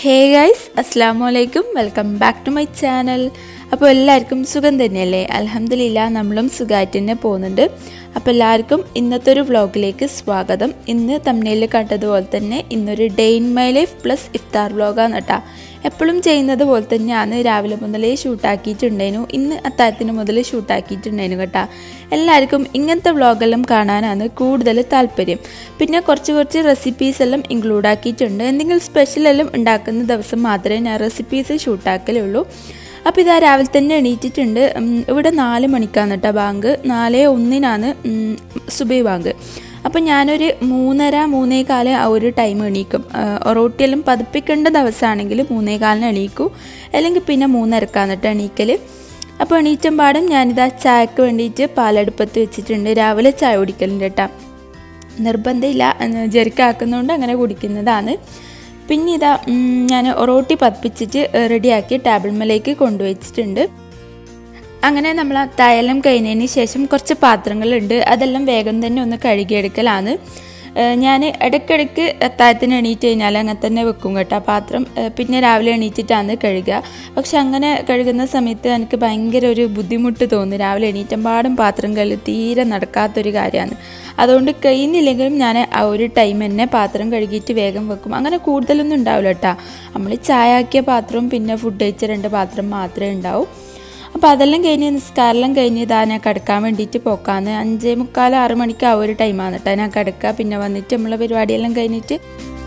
ഹേ guys അസ്സാം വലൈക്കും welcome back to my channel അപ്പോൾ എല്ലാവർക്കും സുഖം തന്നെയല്ലേ അലഹമില്ല നമ്മളും സുഖമായിട്ട് തന്നെ പോകുന്നുണ്ട് അപ്പോൾ എല്ലാവർക്കും ഇന്നത്തെ ഒരു വ്ളോഗിലേക്ക് സ്വാഗതം ഇന്ന് തമിഴിൽ കണ്ടതുപോലെ തന്നെ ഇന്നൊരു day in my life plus ഇഫ്താർ വ്ളോഗാണ് കേട്ടോ എപ്പോഴും ചെയ്യുന്നത് പോലെ തന്നെയാണ് രാവിലെ മുതലേ ഷൂട്ടാക്കിയിട്ടുണ്ടായിരുന്നു ഇന്ന് അത്താഴത്തിന് മുതൽ ഷൂട്ടാക്കിയിട്ടുണ്ടായിരുന്നു കേട്ടോ എല്ലാവർക്കും ഇങ്ങനത്തെ വ്ളോഗെല്ലാം കാണാനാണ് കൂടുതൽ താല്പര്യം പിന്നെ കുറച്ച് കുറച്ച് റെസിപ്പീസ് എല്ലാം ഇൻക്ലൂഡ് ആക്കിയിട്ടുണ്ട് എന്തെങ്കിലും സ്പെഷ്യൽ എല്ലാം ഉണ്ടാക്കുന്ന ദിവസം മാത്രമേ ഞാൻ റെസിപ്പീസ് ഷൂട്ടാക്കലുള്ളൂ അപ്പോൾ ഇതാ രാവിലെ തന്നെ എണീറ്റിട്ടുണ്ട് ഉം, ഇവിടെ നാല് മണിക്കാണ് കേട്ടോ ബാങ്ക് നാല് ഒന്നിനാണ് ഉം, സുബൈ ബാങ്ക് അപ്പം ഞാനൊരു മൂന്നര മൂന്നേ കാല് ആ ഒരു ടൈം എണീക്കും ഒറോട്ടിയെല്ലാം പതിപ്പിക്കേണ്ട ദിവസമാണെങ്കിൽ മൂന്നേ കാലിന് എണീക്കും അല്ലെങ്കിൽ പിന്നെ മൂന്നരക്കാണ് കേട്ടോ എണീക്കൽ അപ്പോൾ എണീറ്റും പാടും ഞാനിതാ ചായക്ക് വേണ്ടിയിട്ട് പാലടുപ്പത്ത് വെച്ചിട്ടുണ്ട് രാവിലെ ചായ കുടിക്കലുണ്ട് കേട്ടോ നിർബന്ധമില്ല ജെറിക്കാക്കുന്നതുകൊണ്ട് അങ്ങനെ കുടിക്കുന്നതാണ് പിന്നെ ഇതാ ഉം, ഞാൻ ഒറോട്ടി പതിപ്പിച്ചിട്ട് റെഡിയാക്കി ടേബിൾമേലേക്ക് കൊണ്ടുവച്ചിട്ടുണ്ട് അങ്ങനെ നമ്മൾ ആ തൈലം കഴിഞ്ഞതിന് ശേഷം കുറച്ച് പാത്രങ്ങളുണ്ട് അതെല്ലാം വേഗം തന്നെ ഒന്ന് കഴുകിയെടുക്കലാണ് ഞാൻ ഇടയ്ക്കിടയ്ക്ക് അത്താഴത്തിന് എണീറ്റ് കഴിഞ്ഞാൽ അങ്ങനെ തന്നെ വെക്കും കേട്ടോ ആ പാത്രം ഏഹ് പിന്നെ രാവിലെ എണീറ്റിട്ടാണ് കഴുകുക പക്ഷെ അങ്ങനെ കഴുകുന്ന സമയത്ത് എനിക്ക് ഭയങ്കര ഒരു ബുദ്ധിമുട്ട് തോന്നും രാവിലെ എണീറ്റമ്പാടും പാത്രം കഴുകി തീരെ നടക്കാത്തൊരു കാര്യമാണ് അതുകൊണ്ട് കഴിയുന്നില്ലെങ്കിലും ഞാൻ ആ ഒരു ടൈം തന്നെ പാത്രം കഴുകിയിട്ട് വേഗം വെക്കും അങ്ങനെ കൂടുതലൊന്നും ഉണ്ടാവില്ല കേട്ടോ നമ്മൾ ചായ ആക്കിയ പാത്രവും പിന്നെ ഫുഡ് കഴിച്ച രണ്ട് പാത്രം മാത്രമേ ഉണ്ടാവൂ അപ്പോൾ അതെല്ലാം കഴിഞ്ഞ് നിസ്കാരെല്ലാം കഴിഞ്ഞ് ഇതാ ഞാൻ കിടക്കാൻ വേണ്ടിയിട്ട് പോക്കാന്ന് അഞ്ചേ മുക്കാൽ ആറ് മണിക്ക് ആ ഒരു ടൈമാണ് കേട്ടോ ഞാൻ കിടക്കുക പിന്നെ വന്നിട്ട് നമ്മളെ പരിപാടിയെല്ലാം കഴിഞ്ഞിട്ട്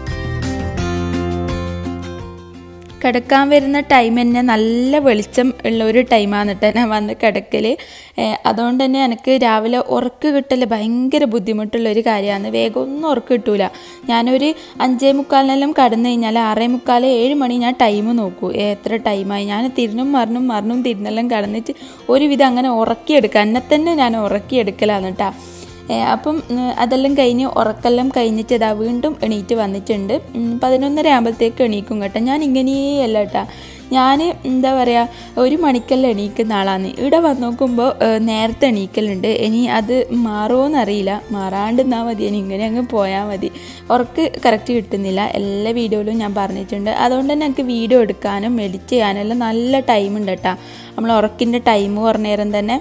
കിടക്കാൻ വരുന്ന ടൈം തന്നെ നല്ല വെളിച്ചം ഉള്ള ഒരു ടൈമാണ് കേട്ടോ ഞാൻ വന്ന് കിടക്കൽ അതുകൊണ്ട് തന്നെ എനിക്ക് രാവിലെ ഉറക്ക് കിട്ടൽ ഭയങ്കര ബുദ്ധിമുട്ടുള്ള ഒരു കാര്യമാണ് വേഗം ഒന്നും ഉറക്ക് കിട്ടൂല ഞാനൊരു അഞ്ചേ മുക്കാലിനെല്ലാം കടന്നു കഴിഞ്ഞാൽ ആറേ മുക്കാൽ ഏഴ് മണി ഞാൻ ടൈം നോക്കൂ എത്ര ടൈമായി ഞാൻ തിരിഞ്ഞും മറിഞ്ഞും മറിഞ്ഞും തിരിഞ്ഞെല്ലാം കടന്നിട്ട് ഒരുവിധം അങ്ങനെ ഉറക്കിയെടുക്കുക എന്നെ തന്നെ ഞാൻ ഉറക്കിയെടുക്കലാണ് കേട്ടോ ഏ, അപ്പം ഉം, അതെല്ലാം കഴിഞ്ഞ് ഉറക്കെല്ലാം കഴിഞ്ഞിട്ട് ഇതാ വീണ്ടും എണീറ്റ് വന്നിട്ടുണ്ട് ഉം, പതിനൊന്നര ആകുമ്പോഴത്തേക്ക് എണീക്കും കേട്ടോ ഞാൻ ഇങ്ങനെയല്ല കേട്ടോ ഞാൻ എന്താ പറയുക ഒരു മണിക്കെല്ലാം എണീക്കുന്ന ആളാണ് ഇവിടെ വന്ന് നോക്കുമ്പോൾ ഏ, നേരത്തെ എണീക്കലുണ്ട് ഇനി അത് മാറുമോയെന്നറിയില്ല മാറാണ്ടെന്നാൽ മതി ഇനി ഇങ്ങനെ അങ്ങ് പോയാൽ മതി ഉറക്ക് കറക്റ്റ് കിട്ടുന്നില്ല എല്ലാ വീഡിയോയിലും ഞാൻ പറഞ്ഞിട്ടുണ്ട് അതുകൊണ്ട് തന്നെ എനിക്ക് വീഡിയോ എടുക്കാനും എഡിറ്റ് ചെയ്യാനും എല്ലാം നല്ല ടൈം ഉണ്ട് കേട്ടോ നമ്മൾ ഉറക്കിൻ്റെ ടൈം കുറഞ്ഞ നേരം തന്നെ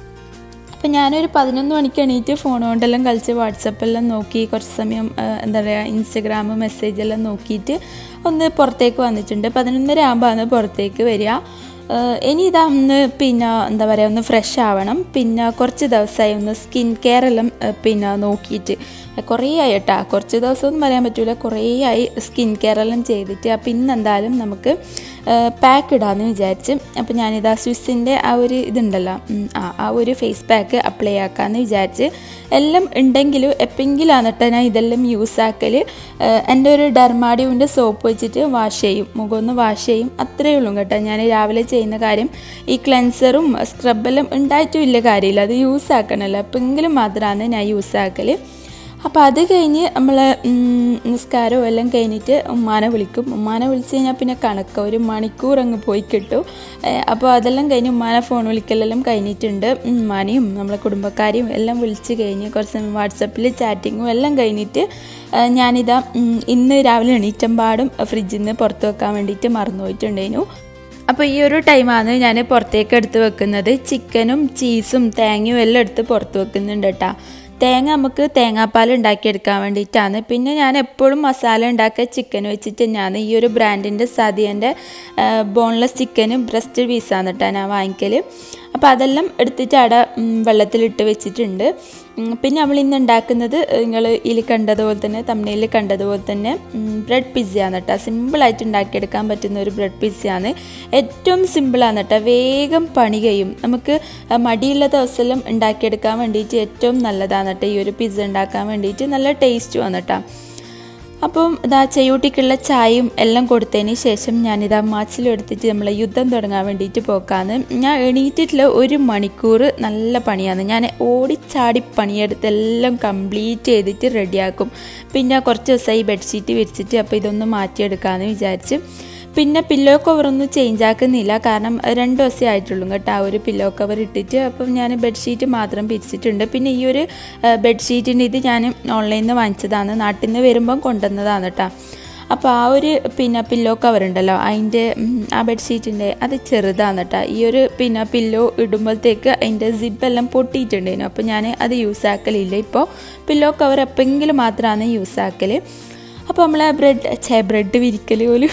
അപ്പം ഞാനൊരു പതിനൊന്ന് മണിക്ക് എണീറ്റ് ഫോൺ കൊണ്ടെല്ലാം കളിച്ച് വാട്സപ്പെല്ലാം നോക്കി കുറച്ച് സമയം ആ, എന്താ പറയുക ഇൻസ്റ്റഗ്രാം മെസ്സേജ് എല്ലാം നോക്കിയിട്ട് ഒന്ന് പുറത്തേക്ക് വന്നിട്ടുണ്ട് പതിനൊന്നര ആകുമ്പോഴാണ് പുറത്തേക്ക് വരിക ആ, ഇനി ഇതാ ഒന്ന് പിന്നെ എന്താ പറയുക ഒന്ന് ഫ്രഷ് ആവണം പിന്നെ കുറച്ച് ദിവസമായി ഒന്ന് സ്കിൻ കെയർ എല്ലാം ആ, പിന്നെ നോക്കിയിട്ട് കുറേ ആയി കേട്ടോ കുറച്ച് ദിവസമൊന്നും പറയാൻ പറ്റില്ല കുറേ ആയി സ്കിൻ കെയർ എല്ലാം ചെയ്തിട്ട് അപ്പം ഇന്ന് എന്തായാലും നമുക്ക് പാക്ക് ഇടാമെന്ന് വിചാരിച്ച് അപ്പോൾ ഞാനിതാ സ്വിസ്സിൻ്റെ ആ ഒരു ഇതുണ്ടല്ലോ ഉം, ആ ആ ഒരു ഫേസ് പാക്ക് അപ്ലൈ ആക്കാമെന്ന് വിചാരിച്ച് എല്ലാം ഉണ്ടെങ്കിലും എപ്പെങ്കിലാണ് കേട്ടോ ഞാൻ ഇതെല്ലാം യൂസ് ആക്കൽ എൻ്റെ ഒരു ഡെർമാഡിയുവിൻ്റെ സോപ്പ് വെച്ചിട്ട് വാഷ് ചെയ്യും മുഖം ഒന്ന് വാഷ് ചെയ്യും അത്രയേ ഉള്ളൂ കേട്ടോ ഞാൻ രാവിലെ ചെയ്യുന്ന കാര്യം ഈ ക്ലെൻസറും സ്ക്രബെല്ലാം ഉണ്ടായിട്ടും ഇല്ല കാര്യമില്ല അത് യൂസ് ആക്കണമല്ലോ എപ്പെങ്കിലും മാത്രമാണ് ഞാൻ യൂസ് ആക്കൽ അപ്പോൾ അത് കഴിഞ്ഞ് നമ്മൾ നിസ്കാരവും എല്ലാം കഴിഞ്ഞിട്ട് ഉമ്മാനെ വിളിക്കും ഉമ്മാനെ വിളിച്ച് കഴിഞ്ഞാൽ പിന്നെ കണക്ക് ഒരു മണിക്കൂർ അങ്ങ് പോയി കിട്ടും ഏഹ് അപ്പോൾ അതെല്ലാം കഴിഞ്ഞ് ഉമ്മാനെ ഫോൺ വിളിക്കലെല്ലാം കഴിഞ്ഞിട്ടുണ്ട് ഉമ്മാനെയും നമ്മളെ കുടുംബക്കാരെയും എല്ലാം വിളിച്ച് കഴിഞ്ഞ് കുറച്ച് സമയം വാട്സപ്പിൽ ചാറ്റിങ്ങും എല്ലാം കഴിഞ്ഞിട്ട് ഏഹ് ഞാനിതാ ഉം, ഇന്ന് രാവിലെ എണീറ്റമ്പാടും ഫ്രിഡ്ജിൽ നിന്ന് പുറത്ത് വെക്കാൻ വേണ്ടിയിട്ട് മറന്നു പോയിട്ടുണ്ടായിരുന്നു അപ്പോൾ ഈ ഒരു ടൈമാണ് ഞാൻ പുറത്തേക്ക് എടുത്ത് വെക്കുന്നത് ചിക്കനും ചീസും തേങ്ങയും എല്ലാം എടുത്ത് പുറത്ത് വെക്കുന്നുണ്ട് കേട്ടോ തേങ്ങ നമുക്ക് തേങ്ങാപ്പാൽ ഉണ്ടാക്കിയെടുക്കാൻ വേണ്ടിയിട്ടാണ് പിന്നെ ഞാൻ എപ്പോഴും മസാല ഉണ്ടാക്കിയ ചിക്കൻ വെച്ചിട്ട് തന്നെയാണ് ഈ ഒരു ബ്രാൻഡിൻ്റെ സതിയൻ്റെ ബോൺലെസ് ചിക്കനും ബ്രസ്റ്റ് പീസാണ് കേട്ടോ ഞാൻ വാങ്ങിക്കൽ അപ്പോൾ അതെല്ലാം എടുത്തിട്ട് അവിടെ ഉം, വെള്ളത്തിലിട്ട് വെച്ചിട്ടുണ്ട് ഉം, പിന്നെ നമ്മൾ ഇന്ന് ഉണ്ടാക്കുന്നത് നിങ്ങൾ ഇതിൽ കണ്ടതുപോലെ തന്നെ തമിഴിൽ കണ്ടതുപോലെ തന്നെ ബ്രെഡ് പിസ്സയാണ് കേട്ടോ സിമ്പിളായിട്ട് ഉണ്ടാക്കിയെടുക്കാൻ പറ്റുന്ന ഒരു ബ്രെഡ് പിസ്സയാണ് ഏറ്റവും സിമ്പിളാണ് കേട്ടോ വേഗം പണി കഴിയും നമുക്ക് ആ, മടിയുള്ള ദിവസമെല്ലാം ഉണ്ടാക്കിയെടുക്കാൻ വേണ്ടിയിട്ട് ഏറ്റവും നല്ലതാണ് കേട്ടോ ഈ ഒരു പിസ്സ ഉണ്ടാക്കാൻ വേണ്ടിയിട്ട് നല്ല ടേസ്റ്റുമാണ് കേട്ടോ അപ്പം ഇതാ ചെയ്യൂട്ടിക്കുള്ള ചായയും എല്ലാം കൊടുത്തതിന് ശേഷം ഞാനിതാ മാച്ചിലും എടുത്തിട്ട് നമ്മളെ യുദ്ധം തുടങ്ങാൻ വേണ്ടിയിട്ട് പോക്കാന്ന് ഞാൻ എണീറ്റിട്ടുള്ള ഒരു മണിക്കൂർ നല്ല പണിയാണ് ഞാൻ ഓടിച്ചാടി പണിയെടുത്ത് എല്ലാം കംപ്ലീറ്റ് ചെയ്തിട്ട് റെഡിയാക്കും പിന്നെ കുറച്ച് ദിവസമായി ബെഡ്ഷീറ്റ് വിരിച്ചിട്ട് അപ്പോൾ ഇതൊന്ന് മാറ്റിയെടുക്കാമെന്ന് വിചാരിച്ച് പിന്നെ പില്ലോ കവറൊന്നും ചേഞ്ച് ആക്കുന്നില്ല കാരണം രണ്ട് ദിവസമേ ആയിട്ടുള്ളൂ കേട്ടോ ആ ഒരു പില്ലോ കവർ ഇട്ടിട്ട് അപ്പം ഞാൻ ബെഡ്ഷീറ്റ് മാത്രം പിരിച്ചിട്ടുണ്ട് പിന്നെ ഈ ഒരു ബെഡ്ഷീറ്റിൻ്റെ ഇത് ഞാൻ ഓൺലൈനിൽ നിന്ന് വാങ്ങിച്ചതാണ് നാട്ടിൽ നിന്ന് വരുമ്പം കൊണ്ടുവന്നതാണ് കേട്ടോ അപ്പോൾ ആ ഒരു പിന്നെ പില്ലോ കവർ ഉണ്ടല്ലോ അതിൻ്റെ ആ ബെഡ്ഷീറ്റിൻ്റെ അത് ചെറുതാണ് കേട്ടോ ഈ ഒരു പിന്നെ പില്ലോ ഇടുമ്പോഴത്തേക്ക് അതിൻ്റെ സിബെല്ലാം പൊട്ടിയിട്ടുണ്ടായിരുന്നു അപ്പോൾ ഞാൻ അത് യൂസ് ആക്കലില്ല ഇപ്പോൾ പില്ലോ കവർ എപ്പോഴെങ്കിലും മാത്രമാണ് യൂസ് ആക്കൽ അപ്പോൾ നമ്മളെ ബ്രെഡ് ഛേ ബ്രെഡ് വിരിക്കൽ പോലും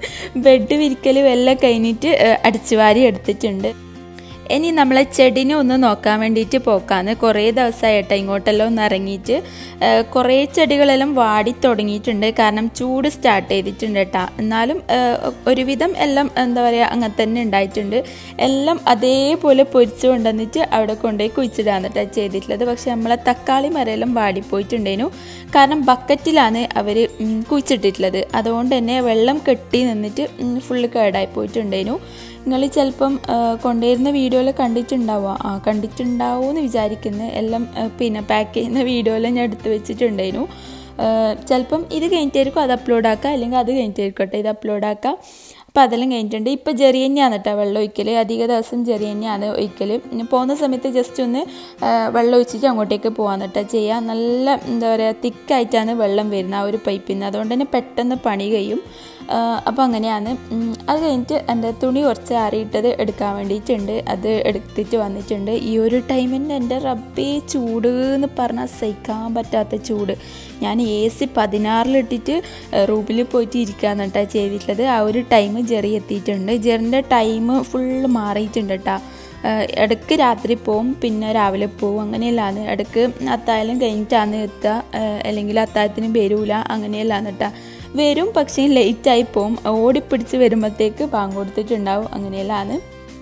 ബെഡ് വിരിക്കലും എല്ലാം കഴിഞ്ഞിട്ട് അടിച്ചു വാരി എടുത്തിട്ടുണ്ട് ഇനി നമ്മളെ ചെടിനെ ഒന്ന് നോക്കാൻ വേണ്ടിയിട്ട് പോക്കാന്ന് കുറേ ദിവസമായിട്ടോ ഇങ്ങോട്ടെല്ലാം ഒന്ന് ഇറങ്ങിയിട്ട് കുറേ ചെടികളെല്ലാം വാടി തുടങ്ങിയിട്ടുണ്ട് കാരണം ചൂട് സ്റ്റാർട്ട് ചെയ്തിട്ടുണ്ട് കേട്ടോ എന്നാലും ഒരുവിധം എല്ലാം എന്താ പറയുക അങ്ങനെ തന്നെ ഉണ്ടായിട്ടുണ്ട് എല്ലാം അതേപോലെ പൊരിച്ചു കൊണ്ടുവന്നിട്ട് അവിടെ കൊണ്ടുപോയി കുഴിച്ചിടാന്ന് കേട്ടോ ചെയ്തിട്ടുള്ളത് പക്ഷെ നമ്മളെ തക്കാളി മരമെല്ലാം വാടിപ്പോയിട്ടുണ്ടേനു കാരണം ബക്കറ്റിലാണ് അവർ കുഴിച്ചിട്ടിട്ടുള്ളത് അതുകൊണ്ട് തന്നെ വെള്ളം കെട്ടി നിന്നിട്ട് ഫുള്ള് കേടായി പോയിട്ടുണ്ടേനു നിങ്ങൾ ചിലപ്പം കൊണ്ടുവരുന്ന വീഡിയോയിൽ കണ്ടിട്ടുണ്ടാവുക ആ കണ്ടിട്ടുണ്ടാവും എന്ന് വിചാരിക്കുന്നു എല്ലാം പിന്നെ പാക്ക് ചെയ്യുന്ന വീഡിയോയിൽ ഞാൻ എടുത്ത് വെച്ചിട്ടുണ്ടായിരുന്നു ചിലപ്പം ഇത് കഴിഞ്ഞിട്ടായിരിക്കും അത് അപ്ലോഡ് ആക്കുക അല്ലെങ്കിൽ അത് കഴിഞ്ഞിട്ടായിരിക്കട്ടെ ഇത് അപ്ലോഡ് ആക്കുക അപ്പോൾ അതെല്ലാം കഴിഞ്ഞിട്ടുണ്ട് ഇപ്പോൾ ചെറിയ തന്നെയാണ് കേട്ടോ വെള്ളം ഒഴിക്കൽ അധിക ദിവസം ചെറിയ തന്നെയാണ് ഒഴിക്കൽ പോകുന്ന സമയത്ത് ജസ്റ്റ് ഒന്ന് വെള്ളം ഒഴിച്ചിട്ട് അങ്ങോട്ടേക്ക് പോകാൻ കേട്ടോ ചെയ്യുക നല്ല എന്താ പറയുക തിക്കായിട്ടാണ് വെള്ളം വരുന്നത് ആ ഒരു പൈപ്പിൽ നിന്ന് അതുകൊണ്ട് തന്നെ പെട്ടെന്ന് പണി കഴിയും അപ്പോൾ അങ്ങനെയാണ് അത് കഴിഞ്ഞിട്ട് എൻ്റെ തുണി കുറച്ച് ആറിയിട്ടത് എടുക്കാൻ വേണ്ടിയിട്ടുണ്ട് അത് എടുത്തിട്ട് വന്നിട്ടുണ്ട് ഈ ഒരു ടൈമിന് എൻ്റെ റബ്ബേ ചൂട് എന്ന് പറഞ്ഞാൽ സഹിക്കാൻ പറ്റാത്ത ചൂട് ഞാൻ എ സി പതിനാറിലിട്ടിട്ട് റൂമിൽ പോയിട്ട് ഇരിക്കാന്ന് കേട്ടോ ചെയ്തിട്ടുള്ളത് ആ ഒരു ടൈം ജെറി എത്തിയിട്ടുണ്ട് ജെറിൻ്റെ ടൈം ഫുള്ള് മാറിയിട്ടുണ്ട് കേട്ടോ ഇടയ്ക്ക് രാത്രി പോവും പിന്നെ രാവിലെ പോവും അങ്ങനെയല്ലാന്ന് ഇടയ്ക്ക് അത്തായാലും കഴിഞ്ഞിട്ടാണ് എത്തുക അല്ലെങ്കിൽ അത്തായത്തിന് വരൂല അങ്ങനെയല്ലാന്ന് കേട്ടോ വരും പക്ഷേ ലേറ്റായി പോവും ഓടിപ്പിടിച്ച് വരുമ്പോഴത്തേക്ക് പാങ്ക് കൊടുത്തിട്ടുണ്ടാവും അങ്ങനെയല്ലാണ്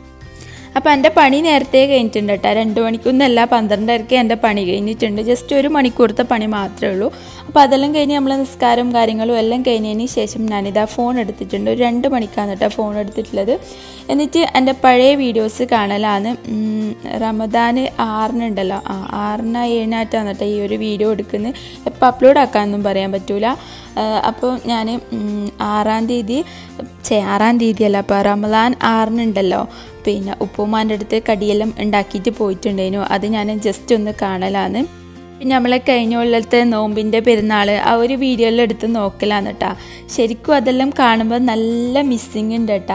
അപ്പോൾ എൻ്റെ പണി നേരത്തെ കഴിഞ്ഞിട്ടുണ്ട് കേട്ടോ രണ്ട് മണിക്കൊന്നല്ല പന്ത്രണ്ടരക്ക് എൻ്റെ പണി കഴിഞ്ഞിട്ടുണ്ട് ജസ്റ്റ് ഒരു മണിക്കൂറത്തെ പണി മാത്രമേ ഉള്ളൂ അപ്പോൾ അതെല്ലാം കഴിഞ്ഞ് നമ്മൾ നിസ്കാരം കാര്യങ്ങളും എല്ലാം കഴിഞ്ഞതിന് ശേഷം ഞാനിതാ ഫോൺ എടുത്തിട്ടുണ്ട് ഒരു രണ്ട് മണിക്കാണ് കേട്ടോ ഫോൺ എടുത്തിട്ടുള്ളത് എന്നിട്ട് എൻ്റെ പഴയ വീഡിയോസ് കാണലാണ് റമദാൻ ആറിനുണ്ടല്ലോ ആ ആറിന് ഏഴിനായിട്ടാണ് കേട്ടോ ഈ ഒരു വീഡിയോ എടുക്കുന്നത് എപ്പോൾ അപ്ലോഡ് ആക്കാനൊന്നും പറയാൻ പറ്റൂല അപ്പോൾ ഞാൻ ആറാം തീയതി ചേ ആറാം തീയതി അല്ല അപ്പോൾ റമദാൻ ആറിനുണ്ടല്ലോ പിന്നെ ഉപ്പുമാൻ്റെ അടുത്ത് കടിയെല്ലാം ഉണ്ടാക്കിയിട്ട് പോയിട്ടുണ്ടായിരുന്നു അത് ഞാൻ ജസ്റ്റ് ഒന്ന് കാണലാണ് പിന്നെ നമ്മളെ കഴിഞ്ഞ കൊല്ലത്തെ നോമ്പിൻ്റെ പെരുന്നാൾ ആ ഒരു വീഡിയോയിൽ എടുത്ത് നോക്കലാണ് കേട്ടോ ശരിക്കും അതെല്ലാം കാണുമ്പോൾ നല്ല മിസ്സിങ് ഉണ്ട് കേട്ടോ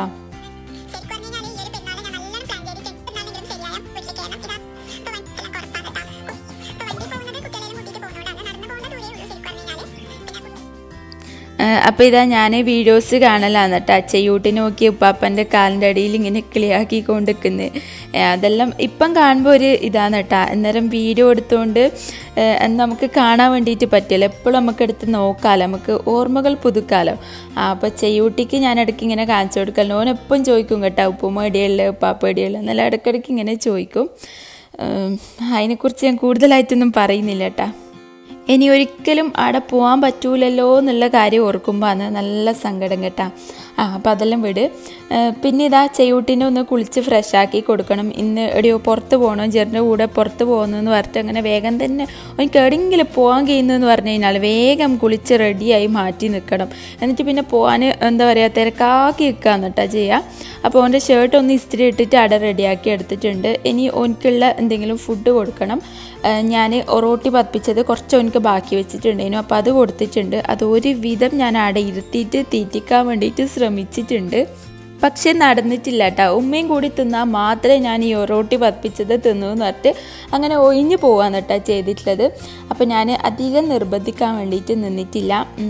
അപ്പോൾ ഇതാ ഞാൻ വീഡിയോസ് കാണലാണ് കേട്ടോ അച്ചയൂട്ടി നോക്കി ഉപ്പാപ്പൻ്റെ കാലിൻ്റെ അടിയിൽ ഇങ്ങനെ കിളിയാക്കി കൊണ്ടിരിക്കുന്നത് അതെല്ലാം ഇപ്പം കാണുമ്പോൾ ഒരു ഇതാണ് കേട്ടോ അന്നേരം വീഡിയോ എടുത്തുകൊണ്ട് നമുക്ക് കാണാൻ വേണ്ടിയിട്ട് പറ്റില്ല എപ്പോഴും നമുക്ക് എടുത്ത് നോക്കാമല്ലോ നമുക്ക് ഓർമ്മകൾ പുതുക്കാലോ ആ അപ്പോൾ ചെയ്യൂട്ടിക്ക് ഞാൻ ഇടയ്ക്ക് ഇങ്ങനെ കാണിച്ചു കൊടുക്കല്ലോ ഓൻ എപ്പം ചോദിക്കും കേട്ടോ ഉപ്പുമ്മ ഇടിയല്ല ഉപ്പാപ്പ ഇടിയല്ല എന്നല്ല ഇടയ്ക്കിടയ്ക്ക് ഇങ്ങനെ ചോദിക്കും അതിനെക്കുറിച്ച് ഞാൻ കൂടുതലായിട്ടൊന്നും പറയുന്നില്ല കേട്ടോ ഇനി ഒരിക്കലും അവിടെ പോകാൻ പറ്റൂലല്ലോ എന്നുള്ള കാര്യം ഓർക്കുമ്പോൾ ആണ് നല്ല സങ്കടം കേട്ടാ ആ അപ്പോൾ അതെല്ലാം വിട് പിന്നെ ഇതാ ചെയ്യൂട്ടിനെ ഒന്ന് കുളിച്ച് ഫ്രഷ് ആക്കി കൊടുക്കണം ഇന്ന് എവിടെയോ പുറത്ത് പോകണം ചെറിൻ്റെ കൂടെ പുറത്ത് പോകുന്നു പറഞ്ഞിട്ട് അങ്ങനെ വേഗം തന്നെ എനിക്ക് എവിടെയെങ്കിലും പോകാൻ കഴിയുന്നതെന്ന് പറഞ്ഞു കഴിഞ്ഞാൽ വേഗം കുളിച്ച് റെഡിയായി മാറ്റി നിൽക്കണം എന്നിട്ട് പിന്നെ പോകാൻ എന്താ പറയുക തിരക്കാക്കി നിൽക്കാന്ന് കേട്ടോ ചെയ്യുക അപ്പോൾ ഓൻ്റെ ഷർട്ട് ഒന്ന് ഇസ്തിരി ഇട്ടിട്ട് അവിടെ റെഡിയാക്കി എടുത്തിട്ടുണ്ട് ഇനി ഓനിക്കുള്ള എന്തെങ്കിലും ഫുഡ് കൊടുക്കണം ഞാൻ ഒറോട്ടി പതിപ്പിച്ചത് കുറച്ച് എനിക്ക് ബാക്കി വെച്ചിട്ടുണ്ടായിരുന്നു അപ്പോൾ അത് കൊടുത്തിട്ടുണ്ട് അത് ഒരു വിധം ഞാൻ അവിടെ ഇരുത്തിയിട്ട് തീറ്റിക്കാൻ വേണ്ടിയിട്ട് ശ്രമിച്ചിട്ടുണ്ട് പക്ഷെ നടന്നിട്ടില്ല കേട്ടോ ഉമ്മയും കൂടി തിന്നാൽ മാത്രമേ ഞാൻ ഈ ഒറോട്ടി പതിപ്പിച്ചത് തിന്നു എന്ന് പറഞ്ഞിട്ട് അങ്ങനെ ഒഴിഞ്ഞു പോകാന്ന് കേട്ടോ ചെയ്തിട്ടുള്ളത് അപ്പോൾ ഞാൻ അധികം നിർബന്ധിക്കാൻ വേണ്ടിയിട്ട് നിന്നിട്ടില്ല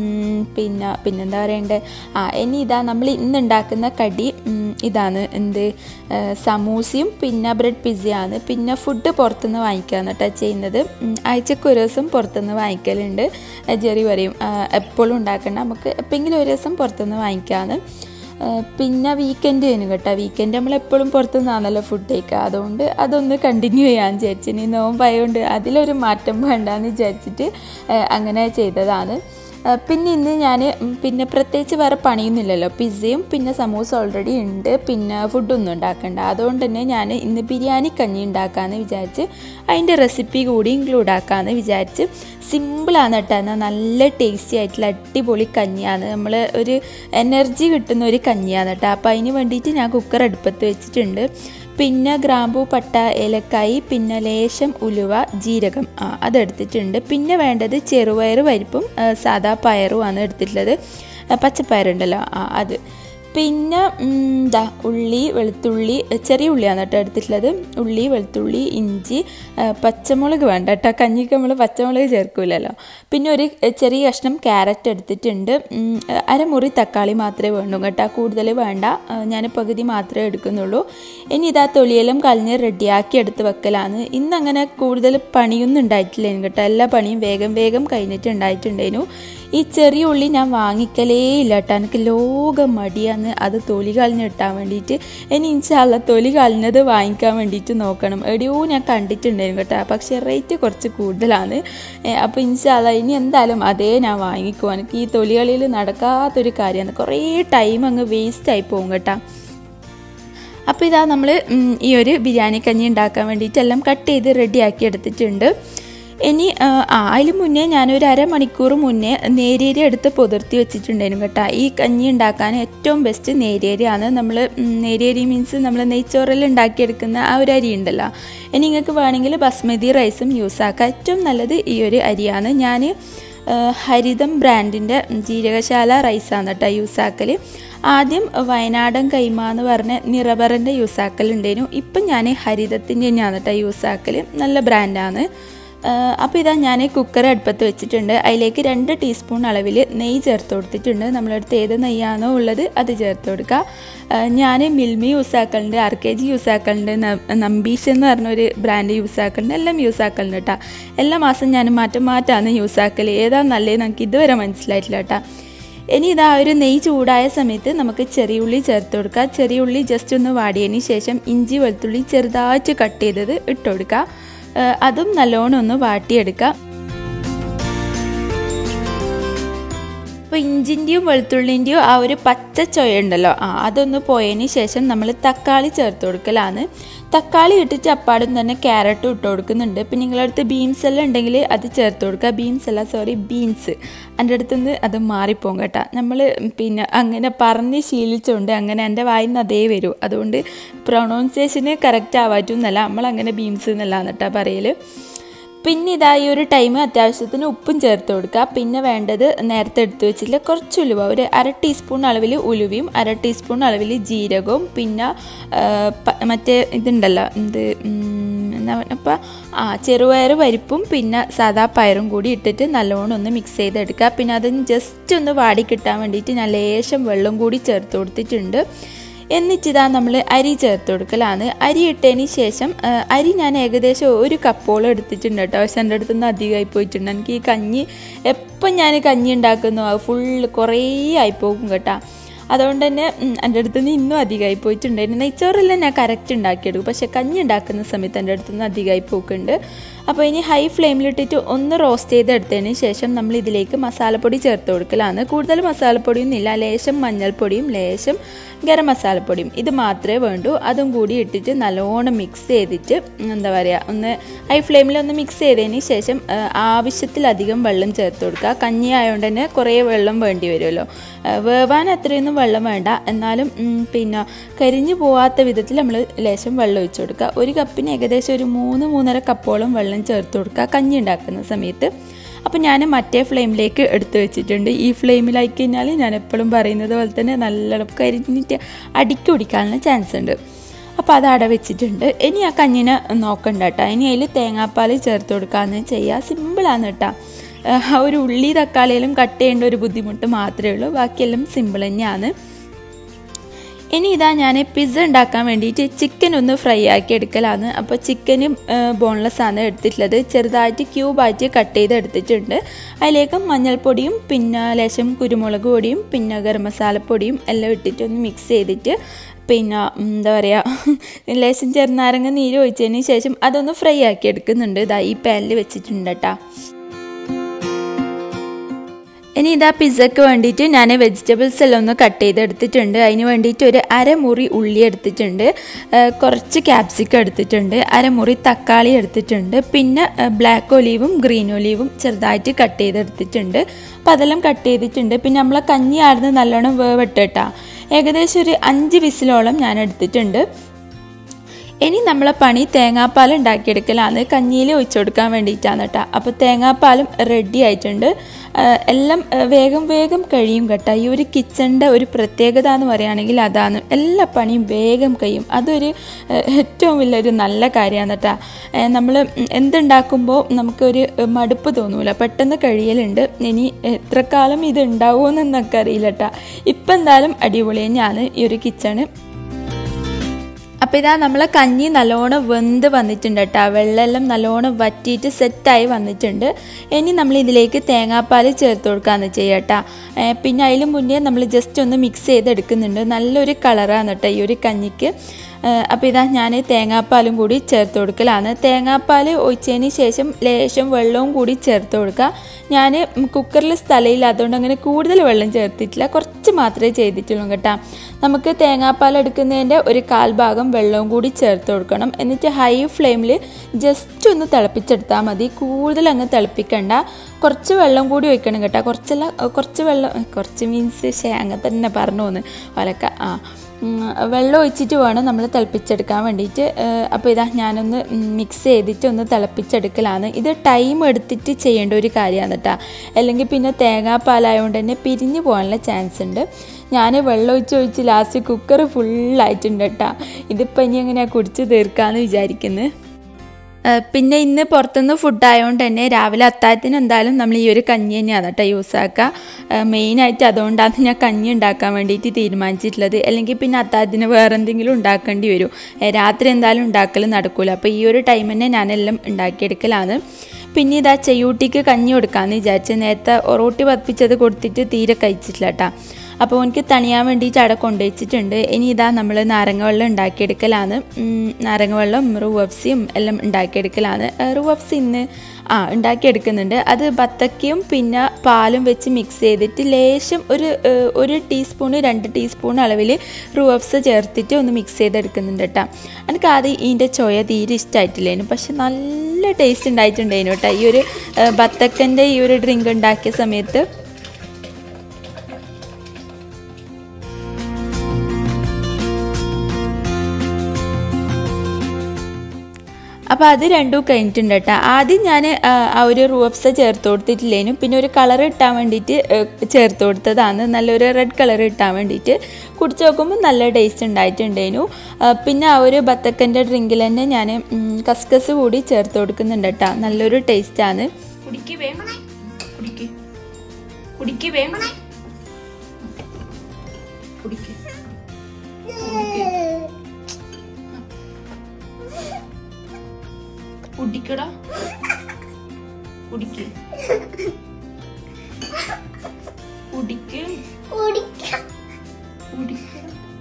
പിന്നെ പിന്നെന്താ പറയണ്ടേ ആ ഇനി ഇതാ നമ്മൾ ഇന്ന് ഉണ്ടാക്കുന്ന കടി ഇതാണ് എന്ത് സമൂസയും പിന്നെ ബ്രെഡ് പിസ്സയാണ് പിന്നെ ഫുഡ് പുറത്തുനിന്ന് വാങ്ങിക്കാന്ന് കേട്ടോ ചെയ്യുന്നത് ആഴ്ചക്ക് ഒരു ദിവസം പുറത്തുനിന്ന് വാങ്ങിക്കലുണ്ട് ജെറി പറയും എപ്പോഴും ഉണ്ടാക്കണ്ട നമുക്ക് എപ്പോഴെങ്കിലും ഒരു ദിവസം പുറത്തുനിന്ന് വാങ്ങിക്കാമെന്ന് പിന്നെ വീക്കെൻഡ് ആണ് കേട്ടോ വീക്കെൻഡ് നമ്മൾ എപ്പോഴും പുറത്തുനിന്നാണല്ലോ ഫുഡ് കഴിക്കുക അതുകൊണ്ട് അതൊന്ന് കണ്ടിന്യൂ ചെയ്യാൻ വിചാരിച്ചു ഇനി നോമ്പായതുകൊണ്ട് അതിലൊരു മാറ്റം വേണ്ടാന്ന് വിചാരിച്ചിട്ട് അങ്ങനെ ചെയ്തതാണ് പിന്നെ ഇന്ന് ഞാൻ പിന്നെ പ്രത്യേകിച്ച് വേറെ പണിയൊന്നുമില്ലല്ലോ പിസ്സയും പിന്നെ സമൂസ ഓൾറെഡി ഉണ്ട് പിന്നെ ഫുഡൊന്നും ഉണ്ടാക്കണ്ട അതുകൊണ്ട് തന്നെ ഞാൻ ഇന്ന് ബിരിയാണി കഞ്ഞി ഉണ്ടാക്കാമെന്ന് വിചാരിച്ച് അതിൻ്റെ റെസിപ്പി കൂടി ഇൻക്ലൂഡ് ആക്കാമെന്ന് വിചാരിച്ച് സിമ്പിളാണ് കേട്ടോ എന്നാൽ നല്ല ടേസ്റ്റി ആയിട്ടുള്ള അടിപൊളി കഞ്ഞിയാണ് നമ്മൾ ഒരു എനർജി കിട്ടുന്ന ഒരു കഞ്ഞിയാണ് കേട്ടോ അപ്പോൾ അതിന് വേണ്ടിയിട്ട് ഞാൻ കുക്കർ അടുപ്പത്ത് വെച്ചിട്ടുണ്ട് പിന്നെ ഗ്രാമ്പൂ പട്ട ഏലക്കായി പിന്നെ ലേശം ഉലുവ ജീരകം അതെടുത്തിട്ടുണ്ട് പിന്നെ വേണ്ടത് ചെറുപയർ പരിപ്പും സാദാ പയറുമാണ് എടുത്തിട്ടുള്ളത് പച്ചപ്പയറുണ്ടല്ലോ ആ അത് പിന്നെ എന്താ ഉള്ളി വെളുത്തുള്ളി ചെറിയ ഉള്ളിയാണ് കേട്ടോ എടുത്തിട്ടുള്ളത് ഉള്ളി വെളുത്തുള്ളി ഇഞ്ചി പച്ചമുളക് വേണ്ട കേട്ടോ കഞ്ഞിക്ക് നമ്മൾ പച്ചമുളക് ചേർക്കൂലല്ലോ പിന്നെ ഒരു ചെറിയ കഷ്ണം ക്യാരറ്റ് എടുത്തിട്ടുണ്ട് അരമുറി തക്കാളി മാത്രമേ വേണ്ടൂ കേട്ടോ കൂടുതൽ വേണ്ട ഞാൻ പകുതി മാത്രമേ എടുക്കുന്നുള്ളൂ ഇനി ഇതാ തൊലിയെല്ലാം കളഞ്ഞ് റെഡിയാക്കി എടുത്ത് വെക്കലാണ് ഇന്നങ്ങനെ കൂടുതൽ പണിയൊന്നും ഉണ്ടായിട്ടില്ല കേട്ടോ എല്ലാ പണിയും വേഗം വേഗം കഴിഞ്ഞിട്ടുണ്ടായിട്ടുണ്ടേനു ഈ ചെറിയ ഉള്ളി ഞാൻ വാങ്ങിക്കലേ ഇല്ല കേട്ടോ എനിക്ക് ലോക മടിയാന്ന് അത് തൊലി കളഞ്ഞിട്ടാൻ വേണ്ടിയിട്ട് ഇനി ഇൻഷാല്ല തൊലി കളഞ്ഞത് വാങ്ങിക്കാൻ വേണ്ടിയിട്ട് നോക്കണം എവിടെയോ ഞാൻ കണ്ടിട്ടുണ്ടായിരുന്നു കേട്ടോ പക്ഷേ റേറ്റ് കുറച്ച് കൂടുതലാണ് അപ്പോൾ ഇൻഷാല്ല ഇനി എന്തായാലും അതേ ഞാൻ വാങ്ങിക്കുവാൻ എനിക്ക് ഈ തൊലികളിൽ നടക്കാത്തൊരു കാര്യമാണ് കുറേ ടൈം അങ്ങ് വേസ്റ്റ് ആയി പോകും കേട്ടോ അപ്പോൾ ഇതാ നമ്മൾ ഈ ഒരു ബിരിയാണി കഞ്ഞി ഉണ്ടാക്കാൻ വേണ്ടിയിട്ട് എല്ലാം കട്ട് ചെയ്ത് റെഡിയാക്കി എടുത്തിട്ടുണ്ട് ഇനി ആ അതിന് മുന്നേ ഞാനൊരു അരമണിക്കൂർ മുന്നേ നേരിയരി എടുത്ത് പുതിർത്തി വെച്ചിട്ടുണ്ടായിരുന്നു കേട്ടോ ഈ കഞ്ഞി ഉണ്ടാക്കാൻ ഏറ്റവും ബെസ്റ്റ് നേരിയരിയാണ് നമ്മൾ നേരിയരി മീൻസ് നമ്മൾ നെയ്ച്ചോറിൽ ഉണ്ടാക്കിയെടുക്കുന്ന ആ ഒരു അരി ഉണ്ടല്ലോ ഇനി നിങ്ങൾക്ക് വേണമെങ്കിൽ ബസ്മതി റൈസും യൂസ് ആക്കാം ഏറ്റവും നല്ലത് ഈ ഒരു അരിയാണ് ഞാൻ ഹരിതം ബ്രാൻഡിൻ്റെ ജീരകശാല റൈസാണ് കേട്ടോ യൂസ് ആക്കൽ ആദ്യം വയനാടൻ കൈമ എന്ന് പറഞ്ഞ നിറബറിൻ്റെ യൂസ് ആക്കലുണ്ടായിരുന്നു ഇപ്പം ഞാൻ ഹരിതത്തിൻ്റെ തന്നെയാണ് കേട്ടോ യൂസ് ആക്കൽ നല്ല ബ്രാൻഡാണ് അപ്പോൾ ഇതാ ഞാൻ കുക്കർ അടുപ്പത്ത് വെച്ചിട്ടുണ്ട് അതിലേക്ക് രണ്ട് ടീസ്പൂൺ അളവിൽ നെയ്യ് ചേർത്ത് കൊടുത്തിട്ടുണ്ട് നമ്മളടുത്ത് ഏത് നെയ്യാണോ ഉള്ളത് അത് ചേർത്ത് കൊടുക്കുക ഞാൻ മിൽമി യൂസ് ആക്കലുണ്ട് ആർ കെ ജി യൂസ് ആക്കലുണ്ട് നമ്പീഷ് എന്ന് പറഞ്ഞൊരു ബ്രാൻഡ് യൂസ് ആക്കലുണ്ട് എല്ലാം യൂസ് ആക്കലുണ്ട് കേട്ടോ എല്ലാ മാസം ഞാൻ മാറ്റം മാറ്റാണ് യൂസ് ആക്കൽ ഏതാ നല്ലത് നമുക്ക് ഇതുവരെ മനസ്സിലായിട്ടില്ല കേട്ടോ ഇനി ഇതാ ഒരു നെയ്യ് ചൂടായ സമയത്ത് നമുക്ക് ചെറിയുള്ളി ചേർത്ത് കൊടുക്കുക ചെറിയുള്ളി ജസ്റ്റ് ഒന്ന് വാടിയതിന് ശേഷം ഇഞ്ചി വെളുത്തുള്ളി ചെറുതായിട്ട് കട്ട് ചെയ്തത് ഇട്ട് കൊടുക്കുക അതും നല്ലോണം ഒന്ന് വാട്ടിയെടുക്കുക അപ്പോൾ ഇഞ്ചിൻ്റെയും വെളുത്തുള്ളിൻ്റെയും ആ ഒരു പച്ച ചൊയ ഉണ്ടല്ലോ ആ അതൊന്ന് പോയതിന് ശേഷം നമ്മൾ തക്കാളി ചേർത്ത് കൊടുക്കലാണ് തക്കാളി ഇട്ടിട്ട് അപ്പാടും തന്നെ ക്യാരറ്റും ഇട്ട് കൊടുക്കുന്നുണ്ട് പിന്നെ നിങ്ങളടുത്ത് ബീൻസ് എല്ലാം ഉണ്ടെങ്കിൽ അത് ചേർത്ത് കൊടുക്കുക ബീൻസ് അല്ല സോറി ബീൻസ് എൻ്റെ അടുത്തുനിന്ന് അത് മാറിപ്പോകും കേട്ടോ നമ്മൾ പിന്നെ അങ്ങനെ പറഞ്ഞ് ശീലിച്ചുകൊണ്ട് അങ്ങനെ എൻ്റെ വായിൽ നിന്ന് അതേ വരൂ അതുകൊണ്ട് പ്രൊണൗൺസിയേഷന് കറക്റ്റ് ആവാറ്റൊന്നല്ല നമ്മളങ്ങനെ ബീൻസ് എന്നല്ല എന്നിട്ടാ പറയൽ പിന്നെ ഇതാ ഈ ഒരു ടൈം അത്യാവശ്യത്തിന് ഉപ്പും ചേർത്ത് കൊടുക്കുക പിന്നെ വേണ്ടത് നേരത്തെ എടുത്തു വെച്ചില്ല കുറച്ച് ഉലുവ ഒരു അര ടീസ്പൂൺ അളവിൽ ഉലുവയും അര ടീസ്പൂൺ അളവിൽ ജീരകവും പിന്നെ മറ്റേ ഇതുണ്ടല്ലോ എന്ത് എന്താ അപ്പം ആ ചെറുപയർ പരിപ്പും പിന്നെ സാദാ പയറും കൂടി ഇട്ടിട്ട് നല്ലോണം ഒന്ന് മിക്സ് ചെയ്തെടുക്കുക പിന്നെ അതിന് ജസ്റ്റ് ഒന്ന് വാടി കിട്ടാൻ വേണ്ടിയിട്ട് ഞാൻ ലേശം വെള്ളം കൂടി ചേർത്ത് കൊടുത്തിട്ടുണ്ട് എന്നിട്ടിതാ നമ്മൾ അരി ചേർത്ത് കൊടുക്കലാണ് അരി ഇട്ടതിന് ശേഷം അരി ഞാൻ ഏകദേശം ഒരു കപ്പോളം എടുത്തിട്ടുണ്ട് കേട്ടോ പക്ഷെ എൻ്റെ അടുത്ത് നിന്ന് അധികമായി പോയിട്ടുണ്ട് എനിക്ക് ഈ കഞ്ഞി എപ്പം ഞാൻ കഞ്ഞി ഉണ്ടാക്കുന്നു അത് ഫുള്ള് കുറേ ആയിപ്പോകും കേട്ടോ അതുകൊണ്ട് തന്നെ എൻ്റെ അടുത്ത് നിന്ന് ഇന്നും അധികമായി പോയിട്ടുണ്ടായിരുന്നു നെയ്ച്ചോറെല്ലാം ഞാൻ കറക്റ്റ് ഉണ്ടാക്കിയെടുക്കും പക്ഷേ കഞ്ഞി ഉണ്ടാക്കുന്ന സമയത്ത് എൻ്റെ അടുത്ത് നിന്ന് അധികമായി പോക്കുണ്ട് അപ്പോൾ ഇനി ഹൈ ഫ്ലെയിമിലിട്ടിട്ട് ഒന്ന് റോസ്റ്റ് ചെയ്തെടുത്തതിന് ശേഷം നമ്മൾ ഇതിലേക്ക് മസാലപ്പൊടി ചേർത്ത് കൊടുക്കലാണ് കൂടുതൽ മസാലപ്പൊടിയൊന്നും ഇല്ല ലേശം മഞ്ഞൾപ്പൊടിയും ലേശം ഗരം മസാലപ്പൊടിയും ഇത് മാത്രമേ വേണ്ടൂ അതും കൂടി ഇട്ടിട്ട് നല്ലോണം മിക്സ് ചെയ്തിട്ട് എന്താ പറയുക ഒന്ന് ഹൈ ഫ്ലെയിമിൽ ഒന്ന് മിക്സ് ചെയ്തതിന് ശേഷം ആവശ്യത്തിലധികം വെള്ളം ചേർത്ത് കൊടുക്കുക കഞ്ഞി ആയതുകൊണ്ട് തന്നെ കുറേ വെള്ളം വേണ്ടി വരുമല്ലോ വേവാൻ അത്രയൊന്നും വെള്ളം വേണ്ട എന്നാലും പിന്നെ കരിഞ്ഞു പോവാത്ത വിധത്തിൽ നമ്മൾ ലേശം വെള്ളം ഒഴിച്ചു കൊടുക്കുക ഒരു കപ്പിന് ഏകദേശം ഒരു മൂന്ന് മൂന്നര കപ്പോളം വെള്ളം ചേർത്ത് കൊടുക്കുക കഞ്ഞി ഉണ്ടാക്കുന്ന സമയത്ത് അപ്പോൾ ഞാൻ മറ്റേ ഫ്ലെയിമിലേക്ക് എടുത്തു വെച്ചിട്ടുണ്ട് ഈ ഫ്ലെയിമിലായി കഴിഞ്ഞാൽ ഞാൻ എപ്പോഴും പറയുന്നത് പോലെ തന്നെ നല്ല കരിഞ്ഞിട്ട് അടിക്ക് പിടിക്കാനുള്ള ചാൻസ് ഉണ്ട് അപ്പോൾ അത് അട വെച്ചിട്ടുണ്ട് ഇനി ആ കഞ്ഞിനെ നോക്കണ്ട കേട്ടോ ഇനി അതിൽ തേങ്ങാപ്പാൽ ചേർത്ത് കൊടുക്കാമെന്ന് ചെയ്യുക സിമ്പിളാണ് കേട്ടോ ആ ഒരു ഉള്ളി തക്കാളിയിലും കട്ട് ചെയ്യേണ്ട ഒരു ബുദ്ധിമുട്ട് മാത്രമേ ഉള്ളൂ ബാക്കിയെല്ലാം സിമ്പിൾ തന്നെയാണ് ഇനി ഇതാ ഞാൻ പിസ്സ ഉണ്ടാക്കാൻ വേണ്ടിയിട്ട് ചിക്കൻ ഒന്ന് ഫ്രൈ ആക്കി എടുക്കലാണ് അപ്പോൾ ചിക്കനും ബോൺലെസ് ആണ് എടുത്തിട്ടുള്ളത് ചെറുതായിട്ട് ക്യൂബായിട്ട് കട്ട് ചെയ്ത് എടുത്തിട്ടുണ്ട് അതിലേക്ക് മഞ്ഞൾപ്പൊടിയും പിന്നെ ലേശം കുരുമുളക് പൊടിയും പിന്നെ ഗരം മസാലപ്പൊടിയും എല്ലാം ഇട്ടിട്ട് ഒന്ന് മിക്സ് ചെയ്തിട്ട് പിന്നെ എന്താ പറയുക ലേശം ചെറുനാരങ്ങ നീര് ഒഴിച്ചതിന് ശേഷം അതൊന്ന് ഫ്രൈ ആക്കി എടുക്കുന്നുണ്ട് ഇതാ ഈ പാനിൽ വെച്ചിട്ടുണ്ട് കേട്ടോ ഇനി ഇതാ പിസ്സക്ക് വേണ്ടിയിട്ട് ഞാൻ വെജിറ്റബിൾസ് എല്ലാം ഒന്ന് കട്ട് ചെയ്തെടുത്തിട്ടുണ്ട് അതിന് വേണ്ടിയിട്ട് ഒരു അരമുറി ഉള്ളി എടുത്തിട്ടുണ്ട് കുറച്ച് ക്യാപ്സിക്കം എടുത്തിട്ടുണ്ട് അരമുറി തക്കാളി എടുത്തിട്ടുണ്ട് പിന്നെ ബ്ലാക്ക് ഒലീവും ഗ്രീൻ ഒലീവും ചെറുതായിട്ട് കട്ട് ചെയ്തെടുത്തിട്ടുണ്ട് അപ്പോൾ അതെല്ലാം കട്ട് ചെയ്തിട്ടുണ്ട് പിന്നെ നമ്മളെ കഞ്ഞി ആടുന്ന് നല്ലോണം വേവിട്ടിട്ടാ ഏകദേശം ഒരു അഞ്ച് വിസിലോളം ഞാൻ എടുത്തിട്ടുണ്ട് ഇനി നമ്മളെ പണി തേങ്ങാപ്പാൽ ഉണ്ടാക്കിയെടുക്കലാണ് കഞ്ഞിയിൽ ഒഴിച്ചു കൊടുക്കാൻ വേണ്ടിയിട്ടാണ് കേട്ടോ അപ്പോൾ തേങ്ങാപ്പാലും റെഡി ആയിട്ടുണ്ട് എല്ലാം ആ, വേഗം വേഗം കഴിയും കേട്ടോ ഈ ഒരു കിച്ചണിൻ്റെ ഒരു പ്രത്യേകത എന്ന് പറയുകയാണെങ്കിൽ അതാണ് എല്ലാ പണിയും വേഗം കഴിയും അതൊരു ആ, ഏറ്റവും വലിയൊരു നല്ല കാര്യമാണ് കേട്ടോ നമ്മൾ എന്തുണ്ടാക്കുമ്പോൾ നമുക്കൊരു മടുപ്പ് തോന്നൂല പെട്ടെന്ന് കഴിയലുണ്ട് ഇനി എത്ര കാലം ഇത് ഉണ്ടാവുമെന്നൊക്കെ അറിയില്ല കേട്ടോ ഇപ്പം എന്തായാലും അടിപൊളി തന്നെയാണ് ഈ ഒരു കിച്ചണ് അപ്പോൾ ഇതാ നമ്മളെ കഞ്ഞി നല്ലോണം വെന്ത് വന്നിട്ടുണ്ട് കേട്ടോ വെള്ളമെല്ലാം നല്ലോണം വറ്റിയിട്ട് സെറ്റായി വന്നിട്ടുണ്ട് ഇനി നമ്മൾ ഇതിലേക്ക് തേങ്ങാപ്പാൽ ചേർത്ത് കൊടുക്കാമെന്ന് ചെയ്യാം കേട്ടോ പിന്നെ അതിന് മുന്നേ നമ്മൾ ജസ്റ്റ് ഒന്ന് മിക്സ് ചെയ്തെടുക്കുന്നുണ്ട് നല്ലൊരു കളറാണ് കേട്ടോ ഈ ഒരു കഞ്ഞിക്ക് അപ്പോൾ ഇതാ ഞാൻ തേങ്ങാപ്പാലും കൂടി ചേർത്ത് കൊടുക്കലാണ് തേങ്ങാപ്പാൽ ഒഴിച്ചതിന് ശേഷം ലേശം വെള്ളവും കൂടി ചേർത്ത് കൊടുക്കുക ഞാൻ കുക്കറിൽ സ്ഥലമില്ലാത്തതുകൊണ്ട് അങ്ങനെ കൂടുതൽ വെള്ളം ചേർത്തിട്ടില്ല കുറച്ച് മാത്രമേ ചെയ്തിട്ടുള്ളൂ കേട്ടോ നമുക്ക് തേങ്ങാപ്പാൽ എടുക്കുന്നതിൻ്റെ ഒരു കാൽ ഭാഗം വെള്ളവും കൂടി ചേർത്ത് കൊടുക്കണം എന്നിട്ട് ഹൈ ഫ്ലെയിമിൽ ജസ്റ്റ് ഒന്ന് തിളപ്പിച്ചെടുത്താൽ മതി കൂടുതൽ അങ്ങ് തിളപ്പിക്കണ്ട കുറച്ച് വെള്ളം കൂടി ഒഴിക്കണം കേട്ടോ കുറച്ചല്ല കുറച്ച് വെള്ളം കുറച്ച് മീൻസ് ശേ അങ്ങനെ തന്നെ പറഞ്ഞു പോന്ന് ഒലക്ക ആ ഉം, വെള്ളം ഒഴിച്ചിട്ട് വേണം നമ്മൾ തിളപ്പിച്ചെടുക്കാൻ വേണ്ടിയിട്ട് അപ്പോൾ ഇതാ ഞാനൊന്ന് മിക്സ് ചെയ്തിട്ട് ഒന്ന് തിളപ്പിച്ചെടുക്കലാണ് ഇത് ടൈം എടുത്തിട്ട് ചെയ്യേണ്ട ഒരു കാര്യമാണ് കേട്ടോ അല്ലെങ്കിൽ പിന്നെ തേങ്ങാപ്പാലായതുകൊണ്ട് തന്നെ പിരിഞ്ഞു പോകാനുള്ള ചാൻസ് ഉണ്ട് ഞാൻ വെള്ളം ഒഴിച്ച് ഒഴിച്ച് ലാസ്റ്റ് കുക്കർ ഫുള്ളായിട്ടുണ്ട് കേട്ടോ ഇതിപ്പോൾ ഇനി എങ്ങനെയാണ് കുടിച്ച് തീർക്കാമെന്ന് വിചാരിക്കുന്നത് ഏഹ് പിന്നെ ഇന്ന് പുറത്തുനിന്ന് ഫുഡ് ആയതുകൊണ്ട് തന്നെ രാവിലെ അത്താഴത്തിന് എന്തായാലും നമ്മൾ ഈ ഒരു കഞ്ഞി തന്നെയാണ് കേട്ടോ യൂസ് ആക്കുക മെയിനായിട്ട് അതുകൊണ്ടാണ് ഞാൻ കഞ്ഞി ഉണ്ടാക്കാൻ വേണ്ടിയിട്ട് തീരുമാനിച്ചിട്ടുള്ളത് അല്ലെങ്കിൽ പിന്നെ അത്താഴത്തിന് വേറെ എന്തെങ്കിലും ഉണ്ടാക്കേണ്ടി വരും ഏഹ് രാത്രി എന്തായാലും ഉണ്ടാക്കൽ നടക്കില്ല അപ്പോൾ ഈ ഒരു ടൈം തന്നെ ഞാനെല്ലാം ഉണ്ടാക്കിയെടുക്കലാണ് പിന്നെ ഇതാ ചെയ്യൂട്ടിക്ക് കഞ്ഞി കൊടുക്കാമെന്ന് വിചാരിച്ച് നേരത്തെ ഒറോട്ടി പതിപ്പിച്ചത് കൊടുത്തിട്ട് തീരെ കഴിച്ചിട്ടില്ല കേട്ടോ അപ്പോൾ എനിക്ക് തണിയാൻ വേണ്ടിയിട്ട് അവിടെ കൊണ്ടുവച്ചിട്ടുണ്ട് ഇനി ഇതാ നമ്മൾ നാരങ്ങ വെള്ളം ഉണ്ടാക്കിയെടുക്കലാണ് ഉം, നാരങ്ങ വെള്ളം റുവഫ്സിയും എല്ലാം ഉണ്ടാക്കിയെടുക്കലാണ് ഏഹ് റുവഫ്സ് ഇന്ന് ആ ഉണ്ടാക്കിയെടുക്കുന്നുണ്ട് അത് ബത്തക്കയും പിന്നെ പാലും വെച്ച് മിക്സ് ചെയ്തിട്ട് ലേശം ഒരു ഏഹ്, ഒരു ടീസ്പൂണ് രണ്ട് ടീസ്പൂൺ അളവിൽ റുവഫ്സ് ചേർത്തിട്ട് ഒന്ന് മിക്സ് ചെയ്തെടുക്കുന്നുണ്ട് കേട്ടോ എനിക്ക് ആദ്യം ഇതിൻ്റെ ചോയ തീരെ ഇഷ്ടമായിട്ടില്ലേനു പക്ഷെ നല്ല ടേസ്റ്റ് ഉണ്ടായിട്ടുണ്ടായിരുന്നു കേട്ടോ ഈ ഒരു ഏഹ്, ബത്തക്കൻ്റെ ഈ ഒരു ഡ്രിങ്ക് ഉണ്ടാക്കിയ സമയത്ത് അപ്പോൾ അത് രണ്ടും കഴിഞ്ഞിട്ടുണ്ട് കേട്ടോ ആദ്യം ഞാൻ ആ ഒരു റൂഫ്സ ചേർത്ത് കൊടുത്തിട്ടില്ലേനു പിന്നെ ഒരു കളർ ഇട്ടാൻ വേണ്ടിയിട്ട് ഏഹ്, ചേർത്ത് കൊടുത്തതാണ് നല്ലൊരു റെഡ് കളർ ഇട്ടാൻ വേണ്ടിയിട്ട് കുടിച്ച് നോക്കുമ്പോൾ നല്ല ടേസ്റ്റ് ഉണ്ടായിട്ടുണ്ടേനു ആ, പിന്നെ ആ ഒരു ബത്തക്കൻ്റെ ഡ്രിങ്കിൽ തന്നെ ഞാൻ കസ്കസ് കൂടി ചേർത്ത് കൊടുക്കുന്നുണ്ട് കേട്ടോ നല്ലൊരു ടേസ്റ്റാണ് കുടിക്ക് വേണം കുടിക്ക് കുടിക്ക് വേണം കുടിക്ക് കുടിക്കടാ കുടിക്ക് കുടിക്ക് കുടിക്കടാ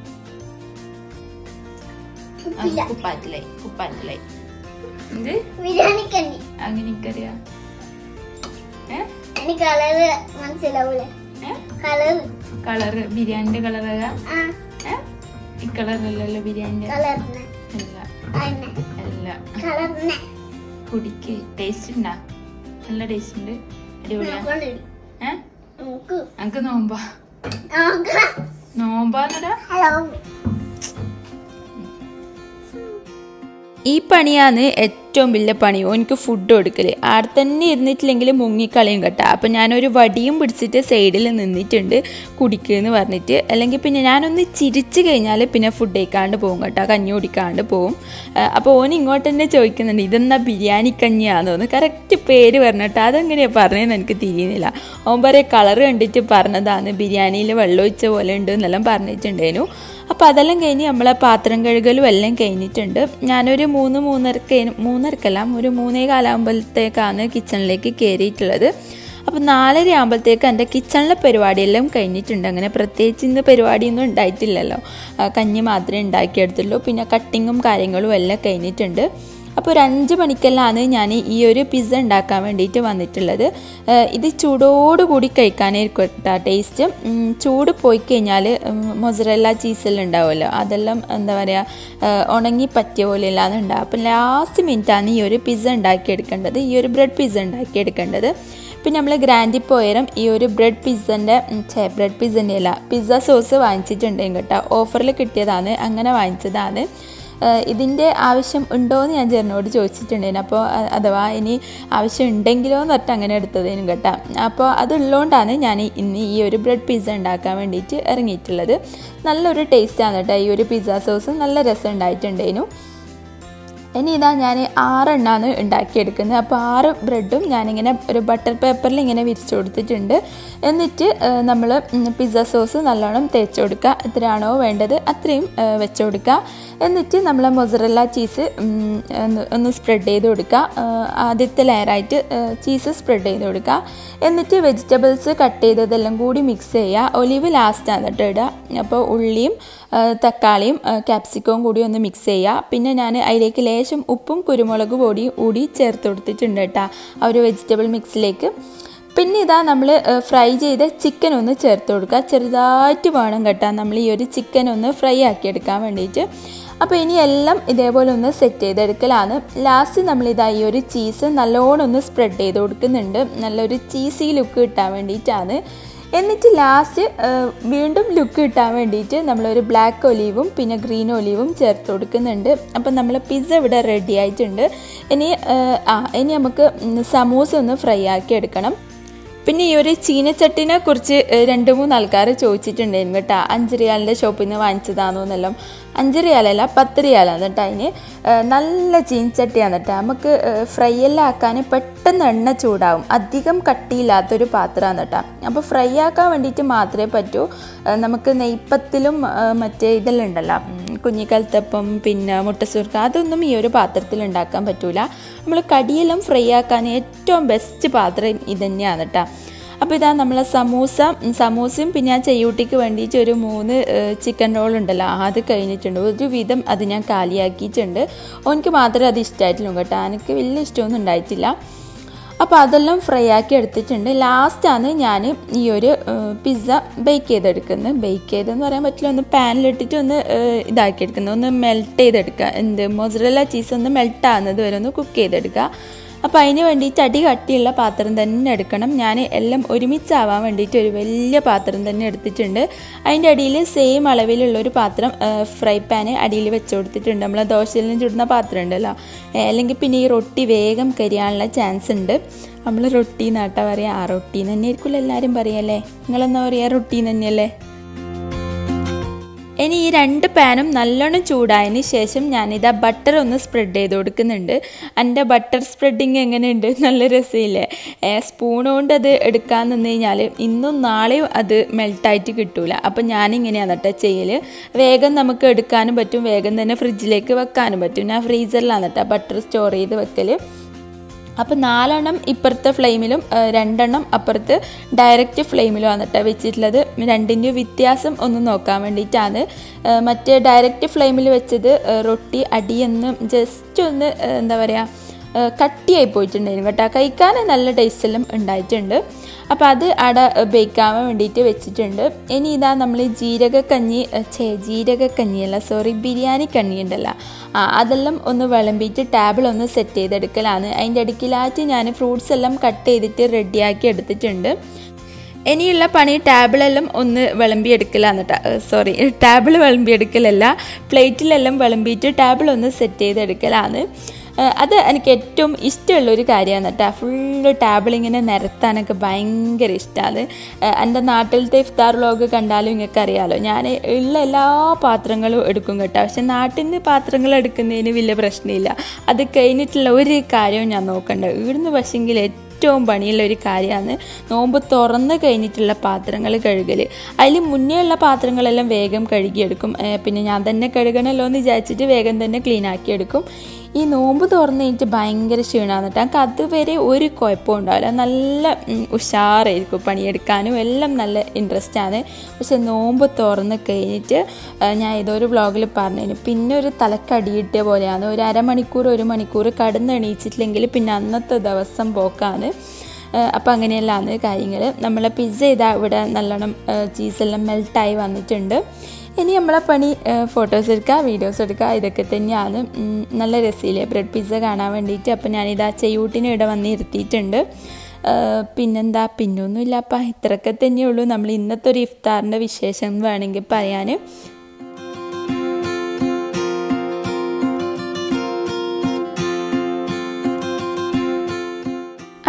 ആ, കുപ്പായത്തിലായി കുപ്പായത്തിലായി എന്ത് ബിരിയാണിക്കണ്ടി അങ്ങനെ എനിക്കറിയാം ഏ എനിക്ക് കളറ് മനസ്സിലാവൂലേ ഏ കളറ് കളറ് ബിരിയാണിന്റെ കളറല്ല ആ ഏ ഈ കളറല്ലല്ലോ ബിരിയാണിന്റെ കളറിനെ അല്ല അതിനെ അല്ല കളറിനെ കുടിക്ക് ടേസ്റ്റ് ഉണ്ടാ നല്ല ടേസ്റ്റ് ഉണ്ട് അടിപൊളിയാ നോക്കണ്ടി ഏ നമുക്ക് അനക്ക് നോമ്പാ നോക്കാം നോമ്പാന്നടാ ഹലോ ഈ പണിയാണ് ഏറ്റവും വലിയ പണി എനിക്ക് ഫുഡ് കൊടുക്കൽ ആടെ തന്നെ ഇരുന്നിട്ടില്ലെങ്കിൽ മുങ്ങിക്കളയും കേട്ടോ അപ്പം ഞാനൊരു വടിയും പിടിച്ചിട്ട് സൈഡിൽ നിന്നിട്ടുണ്ട് കുടിക്കുമെന്ന് പറഞ്ഞിട്ട് അല്ലെങ്കിൽ പിന്നെ ഞാനൊന്ന് ചിരിച്ചു കഴിഞ്ഞാൽ പിന്നെ ഫുഡ് കഴിക്കാണ്ട് പോകും കേട്ടോ കഞ്ഞി കുടിക്കാണ്ട് പോകും അപ്പോൾ ഓൻ ഇങ്ങോട്ട് തന്നെ ചോദിക്കുന്നുണ്ട് ഇതെന്നാ ബിരിയാണി കഞ്ഞിയാണെന്ന് കറക്റ്റ് പേര് പറഞ്ഞിട്ട് അതെങ്ങനെയാണ് പറഞ്ഞതെന്ന് എനിക്ക് തിരിയുന്നില്ല ഓൻ പറയാം കളർ കണ്ടിട്ട് പറഞ്ഞതാണ് ബിരിയാണിയിൽ വെള്ളം ഒഴിച്ച പോലെ ഉണ്ട് എന്നെല്ലാം പറഞ്ഞിട്ടുണ്ടേനു അപ്പോൾ അതെല്ലാം കഴിഞ്ഞ് നമ്മളെ പാത്രം കഴുകലും എല്ലാം കഴിഞ്ഞിട്ടുണ്ട് ഞാനൊരു മൂന്ന് മൂന്നരക്ക് മൂന്നരക്കല്ല ഒരു മൂന്നേ കാലാകുമ്പോഴത്തേക്കാണ് കിച്ചണിലേക്ക് കയറിയിട്ടുള്ളത് അപ്പോൾ നാലര ആകുമ്പോഴത്തേക്ക് എൻ്റെ കിച്ചണിലെ പരിപാടിയെല്ലാം കഴിഞ്ഞിട്ടുണ്ട് അങ്ങനെ പ്രത്യേകിച്ച് ഇന്ന് പരിപാടിയൊന്നും ഉണ്ടായിട്ടില്ലല്ലോ ആ, കഞ്ഞി മാത്രമേ ഉണ്ടാക്കിയെടുത്തുള്ളൂ പിന്നെ കട്ടിങ്ങും കാര്യങ്ങളും എല്ലാം കഴിഞ്ഞിട്ടുണ്ട് അപ്പോൾ ഒരു അഞ്ച് മണിക്കെല്ലാമാണ് ഞാൻ ഈ ഒരു പിസ്സ ഉണ്ടാക്കാൻ വേണ്ടിയിട്ട് വന്നിട്ടുള്ളത് ഏഹ് ഇത് ചൂടോടുകൂടി കഴിക്കാനായിരിക്കും കേട്ടോ ടേസ്റ്റ് ഉം, ചൂട് പോയി കഴിഞ്ഞാൽ മൊസറല്ല ചീസെല്ലാം ഉണ്ടാവുമല്ലോ അതെല്ലാം എന്താ പറയുക ഉണങ്ങി പറ്റിയ പോലെയല്ലാന്ന് ഉണ്ടാവും അപ്പം ലാസ്റ്റ് മിനിറ്റാണ് ഈ ഒരു പിസ്സ ഉണ്ടാക്കിയെടുക്കേണ്ടത് ഈ ഒരു ബ്രെഡ് പിസ്സ ഉണ്ടാക്കിയെടുക്കേണ്ടത് പിന്നെ നമ്മൾ ഗ്രാൻഡി പോയരം ഈ ഒരു ബ്രെഡ് പിസ്സൻ്റെ ഛേ ബ്രെഡ് പിസ്സൻ്റെ അല്ല പിസ്സ സോസ് വാങ്ങിച്ചിട്ടുണ്ടെങ്കിൽ കേട്ടോ ഓഫറിൽ കിട്ടിയതാണ് അങ്ങനെ വാങ്ങിച്ചതാണ് ഇതിൻ്റെ ആവശ്യം ഉണ്ടോ എന്ന് ഞാൻ ജെറിനോട് ചോദിച്ചിട്ടുണ്ടായിരുന്നു അപ്പോൾ അ- അഥവാ ഇനി ആവശ്യം ഉണ്ടെങ്കിലോ എന്ന് പറഞ്ഞിട്ട് അങ്ങനെ എടുത്തതിനും കേട്ടോ അപ്പോൾ അതുള്ളതുകൊണ്ടാണ് ഞാൻ ഇന്ന് ഈ ഒരു ബ്രെഡ് പിസ്സ ഉണ്ടാക്കാൻ വേണ്ടിയിട്ട് ഇറങ്ങിയിട്ടുള്ളത് നല്ലൊരു ടേസ്റ്റാണ് കേട്ടോ ഈ ഒരു പിസ്സ സോസ് നല്ല രസം ഉണ്ടായിട്ടുണ്ടായിരുന്നു ഇനി ഇതാ ഞാൻ ആറെണ്ണമാണ് ഉണ്ടാക്കിയെടുക്കുന്നത് അപ്പോൾ ആറ് ബ്രെഡും ഞാനിങ്ങനെ ഒരു ബട്ടർ പേപ്പറിൽ ഇങ്ങനെ വിരിച്ചു കൊടുത്തിട്ടുണ്ട് എന്നിട്ട് നമ്മൾ പിസ്സ സോസ് നല്ലോണം തേച്ച് കൊടുക്കുക എത്രയാണോ വേണ്ടത് അത്രയും ആ, വെച്ച് കൊടുക്കുക എന്നിട്ട് നമ്മൾ മൊസറല്ല ചീസ് ഉം, ഒന്ന് ഒന്ന് സ്പ്രെഡ് ചെയ്ത് കൊടുക്കുക ആ, ആദ്യത്തെ ലെയറായിട്ട് ചീസ് സ്പ്രെഡ് ചെയ്ത് കൊടുക്കുക എന്നിട്ട് വെജിറ്റബിൾസ് കട്ട് ചെയ്തതെല്ലാം കൂടി മിക്സ് ചെയ്യുക ഒലിവ് ലാസ്റ്റാണ് കേട്ടോ ഇടുക അപ്പോൾ ഉള്ളിയും ആ, തക്കാളിയും ക്യാപ്സിക്കവും കൂടി ഒന്ന് മിക്സ് ചെയ്യുക പിന്നെ ഞാൻ അതിലേക്ക് ലേശം ഉപ്പും കുരുമുളക് പൊടിയും കൂടി ചേർത്ത് കൊടുത്തിട്ടുണ്ട് കേട്ടോ ആ ഒരു വെജിറ്റബിൾ മിക്സിലേക്ക് പിന്നെ ഇതാ നമ്മൾ ഫ്രൈ ചെയ്ത ചിക്കൻ ഒന്ന് ചേർത്ത് കൊടുക്കുക ചെറുതായിട്ട് വേണം കേട്ടോ നമ്മൾ ഈ ഒരു ചിക്കൻ ഒന്ന് ഫ്രൈ ആക്കി എടുക്കാൻ വേണ്ടിയിട്ട് അപ്പോൾ ഇനി എല്ലാം ഇതേപോലെ ഒന്ന് സെറ്റ് ചെയ്തെടുക്കലാണ് ലാസ്റ്റ് നമ്മൾ ഇതാ ഈ ഒരു ചീസ് നല്ലോണം ഒന്ന് സ്പ്രെഡ് ചെയ്ത് കൊടുക്കുന്നുണ്ട് നല്ലൊരു ചീസി ലുക്ക് കിട്ടാൻ വേണ്ടിയിട്ടാണ് എന്നിട്ട് ലാസ്റ്റ് വീണ്ടും ലുക്ക് കിട്ടാൻ വേണ്ടിയിട്ട് നമ്മളൊരു ബ്ലാക്ക് ഒലീവും പിന്നെ ഗ്രീൻ ഒലീവും ചേർത്ത് കൊടുക്കുന്നുണ്ട് അപ്പം നമ്മൾ പിസ്സ ഇവിടെ റെഡി ആയിട്ടുണ്ട് ഇനി ആ, ആ ഇനി നമുക്ക് ഉം, സമൂസ ഒന്ന് ഫ്രൈ ആക്കി എടുക്കണം പിന്നെ ഈ ഒരു ചീനച്ചട്ടിനെ കുറിച്ച് ഏഹ്, രണ്ട് മൂന്ന് ആൾക്കാർ ചോദിച്ചിട്ടുണ്ടായിരുന്നു കേട്ടോ അഞ്ച് റിയാലിൻ്റെ ഷോപ്പിൽ നിന്ന് വാങ്ങിച്ചതാണോ എന്നെല്ലാം അഞ്ച് റിയാലല്ല പത്ത് റിയാലാണ് കേട്ടോ അതിന് ഏഹ്, നല്ല ചീനച്ചട്ടിയാണ് കേട്ടോ നമുക്ക് ഏഹ്, ഫ്രൈ എല്ലാം ആക്കാൻ പെട്ടെന്ന് എണ്ണ ചൂടാവും അധികം കട്ടിയില്ലാത്തൊരു പാത്രമാണ് കേട്ടോ അപ്പോൾ ഫ്രൈ ആക്കാൻ വേണ്ടിയിട്ട് മാത്രമേ പറ്റൂ ഏഹ്, നമുക്ക് നെയ്പ്പത്തിലും ഏഹ്, മറ്റേ ഇതെല്ലാം ഉണ്ടല്ലോ ഉം, കുഞ്ഞിക്കൽത്തപ്പം പിന്നെ മുട്ടസുർക്ക അതൊന്നും ഈ ഒരു പാത്രത്തിൽ ഉണ്ടാക്കാൻ പറ്റൂല നമ്മൾ കടിയെല്ലാം ഫ്രൈ ആക്കാൻ ഏറ്റവും ബെസ്റ്റ് പാത്രം ഇത് തന്നെയാണ് കേട്ടോ അപ്പോൾ ഇതാ നമ്മളെ സമൂസ ഉം, സമൂസയും പിന്നെ ആ ചെയ്യൂട്ടിക്ക് വേണ്ടിയിട്ട് ഒരു മൂന്ന് ചിക്കൻ റോൾ ഉണ്ടല്ലോ അത് കഴിഞ്ഞിട്ടുണ്ട് ഒരു വിധം അത് ഞാൻ കാലിയാക്കിയിട്ടുണ്ട് ഓനിക്ക് മാത്രമേ അത് ഇഷ്ടമായിട്ടുള്ളൂ കേട്ടോ എനിക്ക് വലിയ ഇഷ്ടമൊന്നും ഉണ്ടായിട്ടില്ല അപ്പോൾ അതെല്ലാം ഫ്രൈ ആക്കി എടുത്തിട്ടുണ്ട് ലാസ്റ്റാണ് ഞാൻ ഈ ഒരു പിസ്സ ബേക്ക് ചെയ്തെടുക്കുന്നത് ബേക്ക് ചെയ്തെന്ന് പറയാൻ പറ്റില്ല ഒന്ന് പാനിലിട്ടിട്ട് ഒന്ന് ഏഹ്, ഇതാക്കി എടുക്കുന്നത് ഒന്ന് മെൽറ്റ് ചെയ്തെടുക്കുക എന്ത് മൊസറല്ല ചീസ് ഒന്ന് മെൽറ്റ് ആകുന്നത് വരെ ഒന്ന് കുക്ക് ചെയ്തെടുക്കുക അപ്പോൾ അതിന് വേണ്ടിയിട്ട് അടി കട്ടിയുള്ള പാത്രം തന്നെ എടുക്കണം ഞാൻ എല്ലാം ഒരുമിച്ചാവാൻ വേണ്ടിയിട്ട് ഒരു വലിയ പാത്രം തന്നെ എടുത്തിട്ടുണ്ട് അതിൻ്റെ അടിയിൽ സെയിം അളവിലുള്ള ഒരു പാത്രം ഫ്രൈ പാന് അടിയിൽ വെച്ച് കൊടുത്തിട്ടുണ്ട് നമ്മൾ ദോശയിൽ നിന്ന് ചുടുന്ന പാത്രം ഉണ്ടല്ലോ ഏ, അല്ലെങ്കിൽ പിന്നെ ഈ റൊട്ടി വേഗം കരിയാനുള്ള ചാൻസ് ഉണ്ട് നമ്മൾ റൊട്ടി നാട്ടാ പറയുക ആ റൊട്ടി തന്നെ ആയിരിക്കുമല്ലോ എല്ലാവരും പറയല്ലേ നിങ്ങളെന്താ പറയുക റൊട്ടി തന്നെയല്ലേ ഇനി ഈ രണ്ട് പാനും നല്ലോണം ചൂടായതിന് ശേഷം ഞാനിതാ ബട്ടർ ഒന്ന് സ്പ്രെഡ് ചെയ്ത് കൊടുക്കുന്നുണ്ട് എൻ്റെ ബട്ടർ സ്പ്രെഡിങ് എങ്ങനെയുണ്ട് നല്ല രസമില്ലേ സ്പൂൺ കൊണ്ട് അത് എടുക്കാൻ നിന്ന് കഴിഞ്ഞാൽ ഇന്നും നാളെയും അത് മെൽട്ടായിട്ട് കിട്ടൂല അപ്പം ഞാനിങ്ങനെയാണ് കേട്ടോ ചെയ്യൽ വേഗം നമുക്ക് എടുക്കാനും പറ്റും വേഗം തന്നെ ഫ്രിഡ്ജിലേക്ക് വെക്കാനും പറ്റും ഞാൻ ഫ്രീസറിലാണ് കേട്ടോ ബട്ടർ സ്റ്റോർ ചെയ്ത് വെക്കൽ അപ്പോൾ നാലെണ്ണം ഇപ്പുറത്തെ ഫ്ലെയിമിലും ആ, രണ്ടെണ്ണം അപ്പുറത്ത് ഡയറക്റ്റ് ഫ്ലെയിമിലും ആണ് കേട്ടോ വെച്ചിട്ടുള്ളത് രണ്ടിൻ്റെ വ്യത്യാസം ഒന്ന് നോക്കാൻ വേണ്ടിയിട്ടാണ് ആ, മറ്റേ ഡയറക്റ്റ് ഫ്ലെയിമിൽ വെച്ചത് ആ, റൊട്ടി അടിയൊന്ന് ജസ്റ്റ് ഒന്ന് ആ, എന്താ പറയുക ഏഹ് കട്ടിയായി പോയിട്ടുണ്ടായിരുന്നു കേട്ടോ കഴിക്കാൻ നല്ല ടേസ്റ്റ് എല്ലാം ഉണ്ടായിട്ടുണ്ട് അപ്പോൾ അത് അവിടെ ബേക്കാൻ വേണ്ടിയിട്ട് വെച്ചിട്ടുണ്ട് ഇനി ഇതാ നമ്മൾ ജീരകക്കഞ്ഞി ഏഹ് ഛേ ജീരകക്കഞ്ഞിയല്ല സോറി ബിരിയാണി കഞ്ഞി ഉണ്ടല്ലോ ആ അതെല്ലാം ഒന്ന് വിളമ്പിയിട്ട് ടേബിൾ ഒന്ന് സെറ്റ് ചെയ്തെടുക്കലാണ് അതിൻ്റെ അടുക്കിലായിട്ട് ഞാൻ ഫ്രൂട്ട്സ് എല്ലാം കട്ട് ചെയ്തിട്ട് റെഡിയാക്കി എടുത്തിട്ടുണ്ട് ഇനിയുള്ള പണി ടേബിളെല്ലാം ഒന്ന് വിളമ്പിയെടുക്കലാണ് കേട്ടോ സോറി ടേബിൾ വിളമ്പിയെടുക്കലല്ല പ്ലേറ്റിലെല്ലാം വിളമ്പിയിട്ട് ടേബിൾ ഒന്ന് സെറ്റ് ചെയ്തെടുക്കലാണ് ഏഹ് അത് എനിക്ക് ഏറ്റവും ഇഷ്ടമുള്ള ഒരു കാര്യമാണ് കേട്ടോ ഫുള്ള് ടേബിൾ ഇങ്ങനെ നിരത്താനൊക്കെ ഭയങ്കര ഇഷ്ടമാണ് എൻ്റെ നാട്ടിലത്തെ ഇഫ്താർ വ്ലോഗ് കണ്ടാലും നിങ്ങൾക്ക് അറിയാമല്ലോ ഞാൻ ഉള്ള എല്ലാ പാത്രങ്ങളും എടുക്കും കേട്ടോ പക്ഷെ നാട്ടിൽ നിന്ന് പാത്രങ്ങൾ എടുക്കുന്നതിന് വലിയ പ്രശ്നമില്ല അത് കഴിഞ്ഞിട്ടുള്ള ഒരു കാര്യവും ഞാൻ നോക്കണ്ട ഇവിടുന്ന് പക്ഷെങ്കിൽ ഏറ്റവും പണിയുള്ള ഒരു കാര്യമാണ് നോമ്പ് തുറന്ന് കഴിഞ്ഞിട്ടുള്ള പാത്രങ്ങൾ കഴുകൽ അതിൽ മുന്നേ ഉള്ള പാത്രങ്ങളെല്ലാം വേഗം കഴുകിയെടുക്കും ഏ, പിന്നെ ഞാൻ തന്നെ കഴുകണമല്ലോ എന്ന് വിചാരിച്ചിട്ട് വേഗം തന്നെ ക്ലീൻ ആക്കിയെടുക്കും ഈ നോമ്പ് തുറന്ന് കഴിഞ്ഞിട്ട് ഭയങ്കര ക്ഷീണമാണ് കേട്ടോ എനിക്ക് അതുവരെ ഒരു കുഴപ്പവും ഉണ്ടാവില്ല നല്ല ഉം, ഉഷാറായിരിക്കും പണിയെടുക്കാനും എല്ലാം നല്ല ഇൻട്രസ്റ്റ് ആണ് പക്ഷെ നോമ്പ് തുറന്ന് കഴിഞ്ഞിട്ട് ആ, ഞാൻ ഏതൊരു വ്ളോഗിൽ പറഞ്ഞു പിന്നെ ഒരു തലക്കടിയിട്ട പോലെയാണ് ഒരു അരമണിക്കൂർ ഒരു മണിക്കൂർ കടന്നെണീച്ചിട്ടില്ലെങ്കിൽ പിന്നെ അന്നത്തെ ദിവസം പോക്കാണ് അപ്പോൾ അങ്ങനെയെല്ലാമാണ് കാര്യങ്ങൾ നമ്മളെ പിസ്സ ഇതാ ഇവിടെ നല്ലോണം ചീസെല്ലാം മെൽട്ടായി വന്നിട്ടുണ്ട് ഇനി നമ്മളെ പണി ഫോട്ടോസ് എടുക്കുക വീഡിയോസ് എടുക്കുക ഇതൊക്കെ തന്നെയാണ് ഉം, നല്ല രസമില്ലേ ബ്രെഡ് പിസ്സ കാണാൻ വേണ്ടിയിട്ട് അപ്പോൾ ഞാനിതാ ചെയ്യൂട്ടിനെ ഇവിടെ വന്ന് ഇരുത്തിയിട്ടുണ്ട് ഏഹ് പിന്നെന്താ പിന്നൊന്നുമില്ലപ്പാ ഇത്രയൊക്കെ തന്നെയുള്ളൂ നമ്മൾ ഇന്നത്തെ ഒരു ഇഫ്താറിൻ്റെ വിശേഷം എന്ന് വേണമെങ്കിൽ പറയാൻ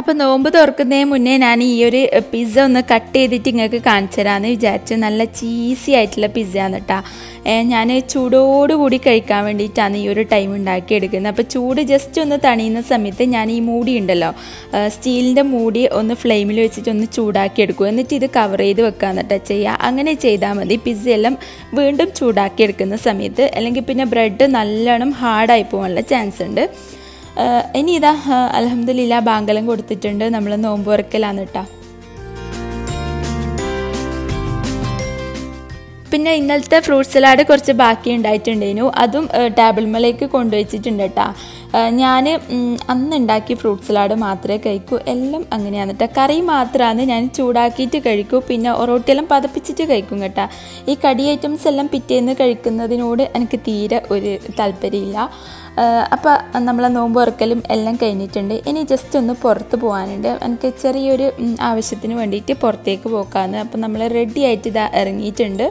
അപ്പോൾ നോമ്പ് തുറക്കുന്നതിന് മുന്നേ ഞാൻ ഈ ഒരു പിസ്സ ഒന്ന് കട്ട് ചെയ്തിട്ട് നിങ്ങൾക്ക് കാണിച്ചു തരാമെന്ന് വിചാരിച്ചു നല്ല ചീസി ആയിട്ടുള്ള പിസ്സയാണ് കേട്ടോ ഞാൻ ചൂടോടുകൂടി കഴിക്കാൻ വേണ്ടിയിട്ടാണ് ഈ ഒരു ടൈം ഉണ്ടാക്കിയെടുക്കുന്നത് അപ്പോൾ ചൂട് ജസ്റ്റ് ഒന്ന് തണിയുന്ന സമയത്ത് ഞാൻ ഈ മൂടി ഉണ്ടല്ലോ സ്റ്റീലിൻ്റെ മൂടി ഒന്ന് ഫ്ലെയിമിൽ വെച്ചിട്ട് ഒന്ന് ചൂടാക്കി എടുക്കും എന്നിട്ട് ഇത് കവർ ചെയ്ത് വെക്കാന്ന് കേട്ടോ ചെയ്യുക അങ്ങനെ ചെയ്താൽ മതി പിസ്സ എല്ലാം വീണ്ടും ചൂടാക്കി എടുക്കുന്ന സമയത്ത് അല്ലെങ്കിൽ പിന്നെ ബ്രെഡ് നല്ലോണം ഹാർഡായി പോകാനുള്ള ചാൻസ് ഉണ്ട് ഏഹ് ഇനി ഇതാ അലഹമ്മദില്ല ബാങ്കലം കൊടുത്തിട്ടുണ്ട് നമ്മൾ നോമ്പ് തുറക്കലാണ് കേട്ടോ പിന്നെ ഇന്നലത്തെ ഫ്രൂട്ട് സലാഡ് കുറച്ച് ബാക്കി ഉണ്ടായിട്ടുണ്ടായിരുന്നു അതും ടേബിൾമേലേക്ക് കൊണ്ടുവച്ചിട്ടുണ്ട് കേട്ടോ ഞാൻ അന്ന് ഉണ്ടാക്കിയ ഫ്രൂട്ട് സലാഡ് മാത്രമേ കഴിക്കൂ എല്ലാം അങ്ങനെയാണ് കേട്ടോ കറി മാത്രമാണ് ഞാൻ ചൂടാക്കിയിട്ട് കഴിക്കൂ പിന്നെ ഒറോട്ടിയെല്ലാം പതപ്പിച്ചിട്ട് കഴിക്കും കേട്ടോ ഈ കടി ഐറ്റംസ് എല്ലാം പിറ്റേന്ന് കഴിക്കുന്നതിനോട് എനിക്ക് തീരെ ഒരു താല്പര്യമില്ല അപ്പോൾ നമ്മളെ നോമ്പ് തുറക്കലും എല്ലാം കഴിഞ്ഞിട്ടുണ്ട് ഇനി ജസ്റ്റ് ഒന്ന് പുറത്ത് പോകാനുണ്ട് എനിക്ക് ചെറിയൊരു ഉം, ആവശ്യത്തിന് വേണ്ടിയിട്ട് പുറത്തേക്ക് പോക്കാന്ന് അപ്പോൾ നമ്മൾ റെഡി ആയിട്ട് ഇതാ ഇറങ്ങിയിട്ടുണ്ട്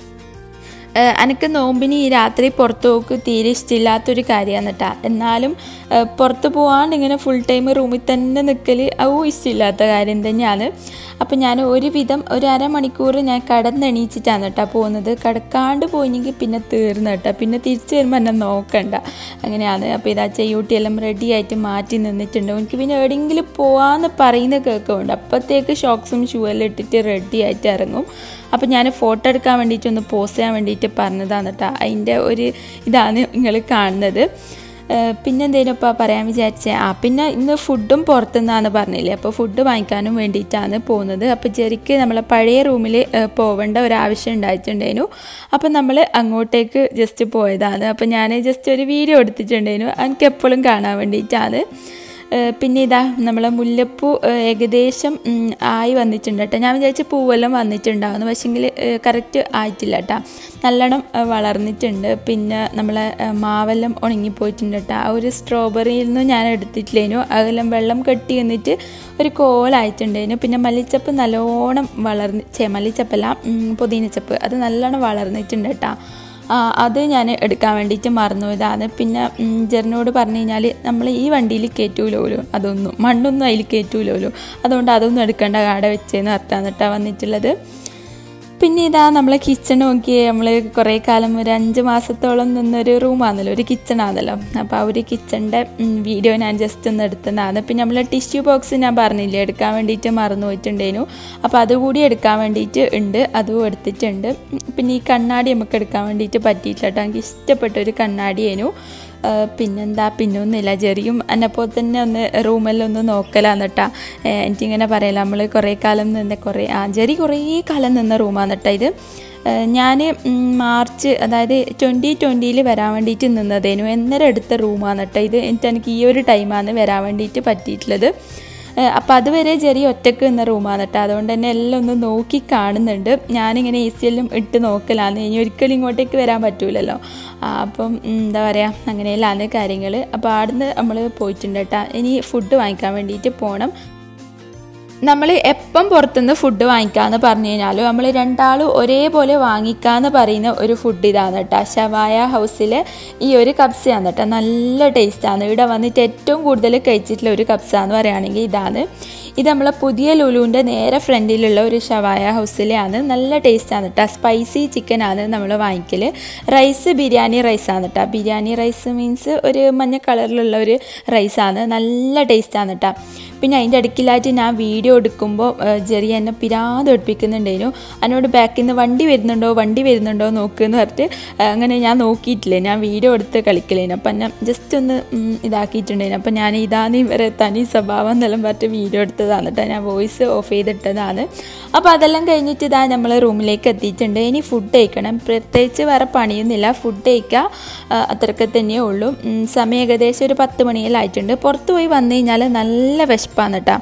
ഏഹ് എനിക്ക് നോമ്പിന് ഈ രാത്രി പുറത്ത് പോക്ക് തീരെ ഇഷ്ടമില്ലാത്തൊരു കാര്യമാണ് കേട്ടോ എന്നാലും ഏഹ് പുറത്ത് പോകാണ്ട് ഇങ്ങനെ ഫുൾ ടൈം റൂമിൽ തന്നെ നിൽക്കൽ അതും ഇഷ്ടമില്ലാത്ത കാര്യം തന്നെയാണ് അപ്പം ഞാൻ ഒരുവിധം ഒരു അരമണിക്കൂർ ഞാൻ കടന്നെണീച്ചിട്ടാണ് കേട്ടോ പോകുന്നത് കിടക്കാണ്ട് പോയില്ലെങ്കിൽ പിന്നെ തീർന്നു കേട്ടോ പിന്നെ തിരിച്ചു വരുമ്പോൾ എന്നെ നോക്കണ്ട അങ്ങനെയാണ് അപ്പോൾ ഇതാ ചെയ്യൂട്ടിയെല്ലാം റെഡി ആയിട്ട് മാറ്റി നിന്നിട്ടുണ്ട് എനിക്ക് പിന്നെ എവിടെയെങ്കിലും പോവാന്ന് പറയുന്ന കേൾക്കുന്നുണ്ട് അപ്പോഴത്തേക്ക് ഷോക്സും ഷൂ എല്ലാം ഇട്ടിട്ട് റെഡി ആയിട്ട് ഇറങ്ങും അപ്പോൾ ഞാൻ ഫോട്ടോ എടുക്കാൻ വേണ്ടിയിട്ട് ഒന്ന് പോസ്റ്റ് ചെയ്യാൻ വേണ്ടിയിട്ട് പറഞ്ഞതാണ് കേട്ടോ അതിൻ്റെ ഒരു ഇതാണ് നിങ്ങൾ കാണുന്നത് ഏഹ് പിന്നെ എന്തേലും ഇപ്പോൾ പറയാൻ വിചാരിച്ചേ ആ പിന്നെ ഇന്ന് ഫുഡും പുറത്തുനിന്നാണ് പറഞ്ഞില്ലേ അപ്പോൾ ഫുഡ് വാങ്ങിക്കാനും വേണ്ടിയിട്ടാണ് പോകുന്നത് അപ്പോൾ ജെറിക്ക് നമ്മളെ പഴയ റൂമിൽ പോവേണ്ട ഒരു ആവശ്യം ഉണ്ടായിട്ടുണ്ടായിരുന്നു അപ്പോൾ നമ്മൾ അങ്ങോട്ടേക്ക് ജസ്റ്റ് പോയതാണ് അപ്പോൾ ഞാൻ ജസ്റ്റ് ഒരു വീഡിയോ എടുത്തിട്ടുണ്ടായിരുന്നു എനിക്ക് എപ്പോഴും കാണാൻ വേണ്ടിയിട്ടാണ് ഏഹ് പിന്നെ ഇതാ നമ്മളെ മുല്ലപ്പൂ ഏഹ് ഏകദേശം ഉം, ആയി വന്നിട്ടുണ്ട് കേട്ടോ ഞാൻ വിചാരിച്ച പൂവെല്ലാം വന്നിട്ടുണ്ടാവുന്നു പക്ഷേങ്കിൽ കറക്റ്റ് ആയിട്ടില്ല കേട്ടോ നല്ലോണം ഏഹ് വളർന്നിട്ടുണ്ട് പിന്നെ നമ്മളെ ഏഹ് മാവെല്ലാം ഉണങ്ങിപ്പോയിട്ടുണ്ട് കേട്ടോ ആ ഒരു സ്ട്രോബെറിയിൽ നിന്നും ഞാൻ എടുത്തിട്ടില്ലേനു അതെല്ലാം വെള്ളം കെട്ടി എന്നിട്ട് ഒരു കോലായിട്ടുണ്ടായിരുന്നു പിന്നെ മല്ലിച്ചപ്പ് നല്ലോണം വളർന്ന് ചേ മല്ലിച്ചപ്പല്ല ഉം, പുതിനച്ചപ്പ് അത് നല്ലോണം വളർന്നിട്ടുണ്ട് കേട്ടോ ആ, അത് ഞാൻ എടുക്കാൻ വേണ്ടിയിട്ട് മറന്നുപോയതാണ് പിന്നെ ഉം, ജെറിനോട് പറഞ്ഞു കഴിഞ്ഞാൽ നമ്മൾ ഈ വണ്ടിയിൽ കയറ്റൂലോലോ അതൊന്നും മണ്ണൊന്നും അതിൽ കയറ്റൂലോലോ അതുകൊണ്ട് അതൊന്നും എടുക്കേണ്ട കാട വെച്ചേന്ന് പറഞ്ഞിട്ടാണ് കേട്ടോ വന്നിട്ടുള്ളത് പിന്നെ ഇതാ നമ്മളെ കിച്ചൺ നോക്കിയേ നമ്മൾ കുറേ കാലം ഒരു അഞ്ച് മാസത്തോളം നിന്നൊരു റൂമാണല്ലോ ഒരു കിച്ചണാണല്ലോ അപ്പോൾ ആ ഒരു കിച്ചണിൻ്റെ വീഡിയോ ഞാൻ ജസ്റ്റ് ഒന്ന് എടുത്തതാണ് പിന്നെ നമ്മളെ ടിഷ്യൂ ബോക്സ് ഞാൻ പറഞ്ഞില്ലേ എടുക്കാൻ വേണ്ടിയിട്ട് മറന്നു പോയിട്ടുണ്ടേനു അപ്പോൾ അതുകൂടി എടുക്കാൻ വേണ്ടിയിട്ട് ഉണ്ട് അതും എടുത്തിട്ടുണ്ട് ഉം, പിന്നെ ഈ കണ്ണാടി നമുക്ക് എടുക്കാൻ വേണ്ടിയിട്ട് പറ്റിയിട്ടില്ല കേട്ടോ എനിക്ക് ഇഷ്ടപ്പെട്ട ഒരു കണ്ണാടിയേനു ആ, പിന്നെന്താ പിന്നെ ഒന്നുമില്ല ചെറിയും എന്നെപ്പോൾ തന്നെ ഒന്ന് റൂമെല്ലാം ഒന്ന് നോക്കലാന്ന് കേട്ടാ എനിക്കിങ്ങനെ പറയല നമ്മൾ കുറേ കാലം നിന്ന് കുറേ ആ ചെറി കുറേ കാലം നിന്ന റൂമാന്ന് കേട്ടോ ഇത് ഞാൻ മാർച്ച് അതായത് ട്വൻറ്റി ട്വൻറ്റിയിൽ വരാൻ വേണ്ടിയിട്ട് നിന്നതേനു എന്നേരം എടുത്ത റൂമാണ് കേട്ടോ ഇത് എന്നിട്ട് എനിക്ക് ഈ ഒരു ടൈമാണ് വരാൻ വേണ്ടിയിട്ട് പറ്റിയിട്ടുള്ളത് അപ്പോൾ അതുവരെ ചെറിയ ഒറ്റക്ക് നിന്ന റൂമാണ് കേട്ടോ അതുകൊണ്ട് തന്നെ എല്ലാം ഒന്ന് നോക്കി കാണുന്നുണ്ട് ഞാനിങ്ങനെ എ സി എല്ലാം ഇട്ട് നോക്കലാന്ന് ഇനി ഒരിക്കലും ഇങ്ങോട്ടേക്ക് വരാൻ പറ്റൂലല്ലോ ആ, അപ്പം ഉം, എന്താ പറയുക അങ്ങനെയല്ലാന്ന് കാര്യങ്ങൾ അപ്പോൾ ആടുന്ന് നമ്മൾ പോയിട്ടുണ്ട് കേട്ടോ ഇനി ഫുഡ് വാങ്ങിക്കാൻ വേണ്ടിയിട്ട് പോകണം നമ്മൾ എപ്പം പുറത്തുനിന്ന് ഫുഡ് വാങ്ങിക്കാന്ന് പറഞ്ഞു കഴിഞ്ഞാലും നമ്മൾ രണ്ടാളും ഒരേപോലെ വാങ്ങിക്കാന്ന് പറയുന്ന ഒരു ഫുഡ് ഇതാണ് കേട്ടോ ഷവായ ഹൗസിലെ ഈ ഒരു കബ്സയാണ് കേട്ടോ നല്ല ടേസ്റ്റാണ് ഇവിടെ വന്നിട്ട് ഏറ്റവും കൂടുതൽ കഴിച്ചിട്ടുള്ള ഒരു കബ്സാന്ന് പറയുകയാണെങ്കിൽ ഇതാണ് ഇത് നമ്മളെ പുതിയ ലുലുവിൻ്റെ നേരെ ഫ്രണ്ടിലുള്ള ഒരു ഷവായ ഹൗസിലെയാണ് നല്ല ടേസ്റ്റാണ് കേട്ടോ സ്പൈസി ചിക്കനാണ് നമ്മൾ വാങ്ങിക്കൽ റൈസ് ബിരിയാണി റൈസാണ് കേട്ടോ ബിരിയാണി റൈസ് മീൻസ് ഒരു മഞ്ഞ കളറിലുള്ള ഒരു റൈസാണ് നല്ല ടേസ്റ്റാണ് കേട്ടോ പിന്നെ അതിൻ്റെ ഇടയ്ക്കിലായിട്ട് ഞാൻ വീഡിയോ എടുക്കുമ്പോൾ ജെറി എന്നെ പിരാതെ എടുപ്പിക്കുന്നുണ്ടായിരുന്നു എന്നോട് ബാക്കിൽ നിന്ന് വണ്ടി വരുന്നുണ്ടോ വണ്ടി വരുന്നുണ്ടോ നോക്കുമെന്ന് പറഞ്ഞിട്ട് ആ, അങ്ങനെ ഞാൻ നോക്കിയിട്ടില്ലേ ഞാൻ വീഡിയോ എടുത്ത് കളിക്കലേനു അപ്പം എന്നെ ജസ്റ്റ് ഒന്ന് ഉം, ഇതാക്കിയിട്ടുണ്ടായിരുന്നു അപ്പം ഞാൻ ഇതാണ് ഇവരെ തനി സ്വഭാവം എന്നെല്ലാം പറഞ്ഞിട്ട് വീഡിയോ എടുത്തതാണ് കേട്ടോ ഞാൻ വോയിസ് ഓഫ് ചെയ്തിട്ടതാണ് അപ്പോൾ അതെല്ലാം കഴിഞ്ഞിട്ട് ഇതാ നമ്മൾ റൂമിലേക്ക് എത്തിയിട്ടുണ്ട് ഇനി ഫുഡ് കഴിക്കണം പ്രത്യേകിച്ച് വേറെ പണിയൊന്നുമില്ല ഫുഡ് കഴിക്കുക ആ, അത്രയൊക്കെ തന്നെയേ ഉള്ളൂ ഉം, സമയം ഏകദേശം ഒരു പത്ത് മണിയെല്ലാം ആയിട്ടുണ്ട് പുറത്ത് പോയി വന്നു കഴിഞ്ഞാൽ നല്ല വിശപ്പാണ് കേട്ടോ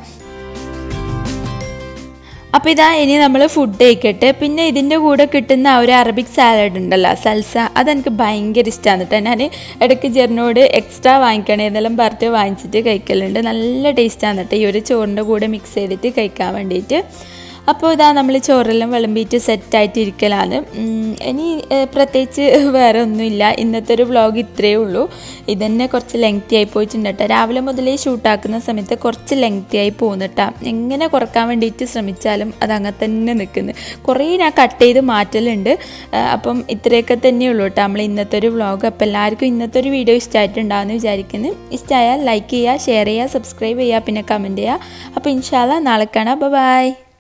അപ്പോൾ ഇതാ ഇനി നമ്മൾ ഫുഡ് കഴിക്കട്ടെ പിന്നെ ഇതിൻ്റെ കൂടെ കിട്ടുന്ന ആ ഒരു അറബിക് സാലഡ് ഉണ്ടല്ലോ സൽസ അതെനിക്ക് ഭയങ്കര ഇഷ്ടമാണ് കേട്ടോ ഞാൻ ഇടയ്ക്ക് ജെറിനോട് എക്സ്ട്രാ വാങ്ങിക്കണേ എന്നെല്ലാം പറഞ്ഞിട്ട് വാങ്ങിച്ചിട്ട് കഴിക്കലുണ്ട് നല്ല ടേസ്റ്റാണ് കേട്ടോ ഈ ഒരു ചോറിൻ്റെ കൂടെ മിക്സ് ചെയ്തിട്ട് കഴിക്കാൻ വേണ്ടിയിട്ട് അപ്പോൾ ഇതാ നമ്മൾ ചോറെല്ലാം വിളമ്പിയിട്ട് സെറ്റായിട്ട് ഇരിക്കലാണ് ഉം, ഇനി ഏഹ്, പ്രത്യേകിച്ച് വേറെ ഒന്നുമില്ല ഇന്നത്തെ ഒരു വ്ളോഗ് ഇത്രയേ ഉള്ളൂ ഇതന്നെ കുറച്ച് ലെങ്തി ആയി പോയിട്ടുണ്ട് കേട്ടോ രാവിലെ മുതലേ ഷൂട്ടാക്കുന്ന സമയത്ത് കുറച്ച് ലെങ്തി ആയി പോകുന്നിട്ടാ എങ്ങനെ കുറക്കാൻ വേണ്ടിയിട്ട് ശ്രമിച്ചാലും അത് അങ്ങനെ തന്നെ നിൽക്കുന്നു കുറേ ഞാൻ കട്ട് ചെയ്ത് മാറ്റലുണ്ട് ആ, അപ്പം ഇത്രയൊക്കെ തന്നെയുള്ളൂ കേട്ടോ നമ്മൾ ഇന്നത്തെ ഒരു വ്ളോഗ് അപ്പോൾ എല്ലാവർക്കും ഇന്നത്തെ ഒരു വീഡിയോ ഇഷ്ടമായിട്ടുണ്ടാകുമെന്ന് വിചാരിക്കുന്നു ഇഷ്ടമായാൽ ലൈക്ക് ചെയ്യുക ഷെയർ ചെയ്യുക സബ്സ്ക്രൈബ് ചെയ്യുക പിന്നെ കമൻറ്റ് ചെയ്യുക അപ്പോൾ ഇൻഷാല്ല നാളെ കാണാം ബൈ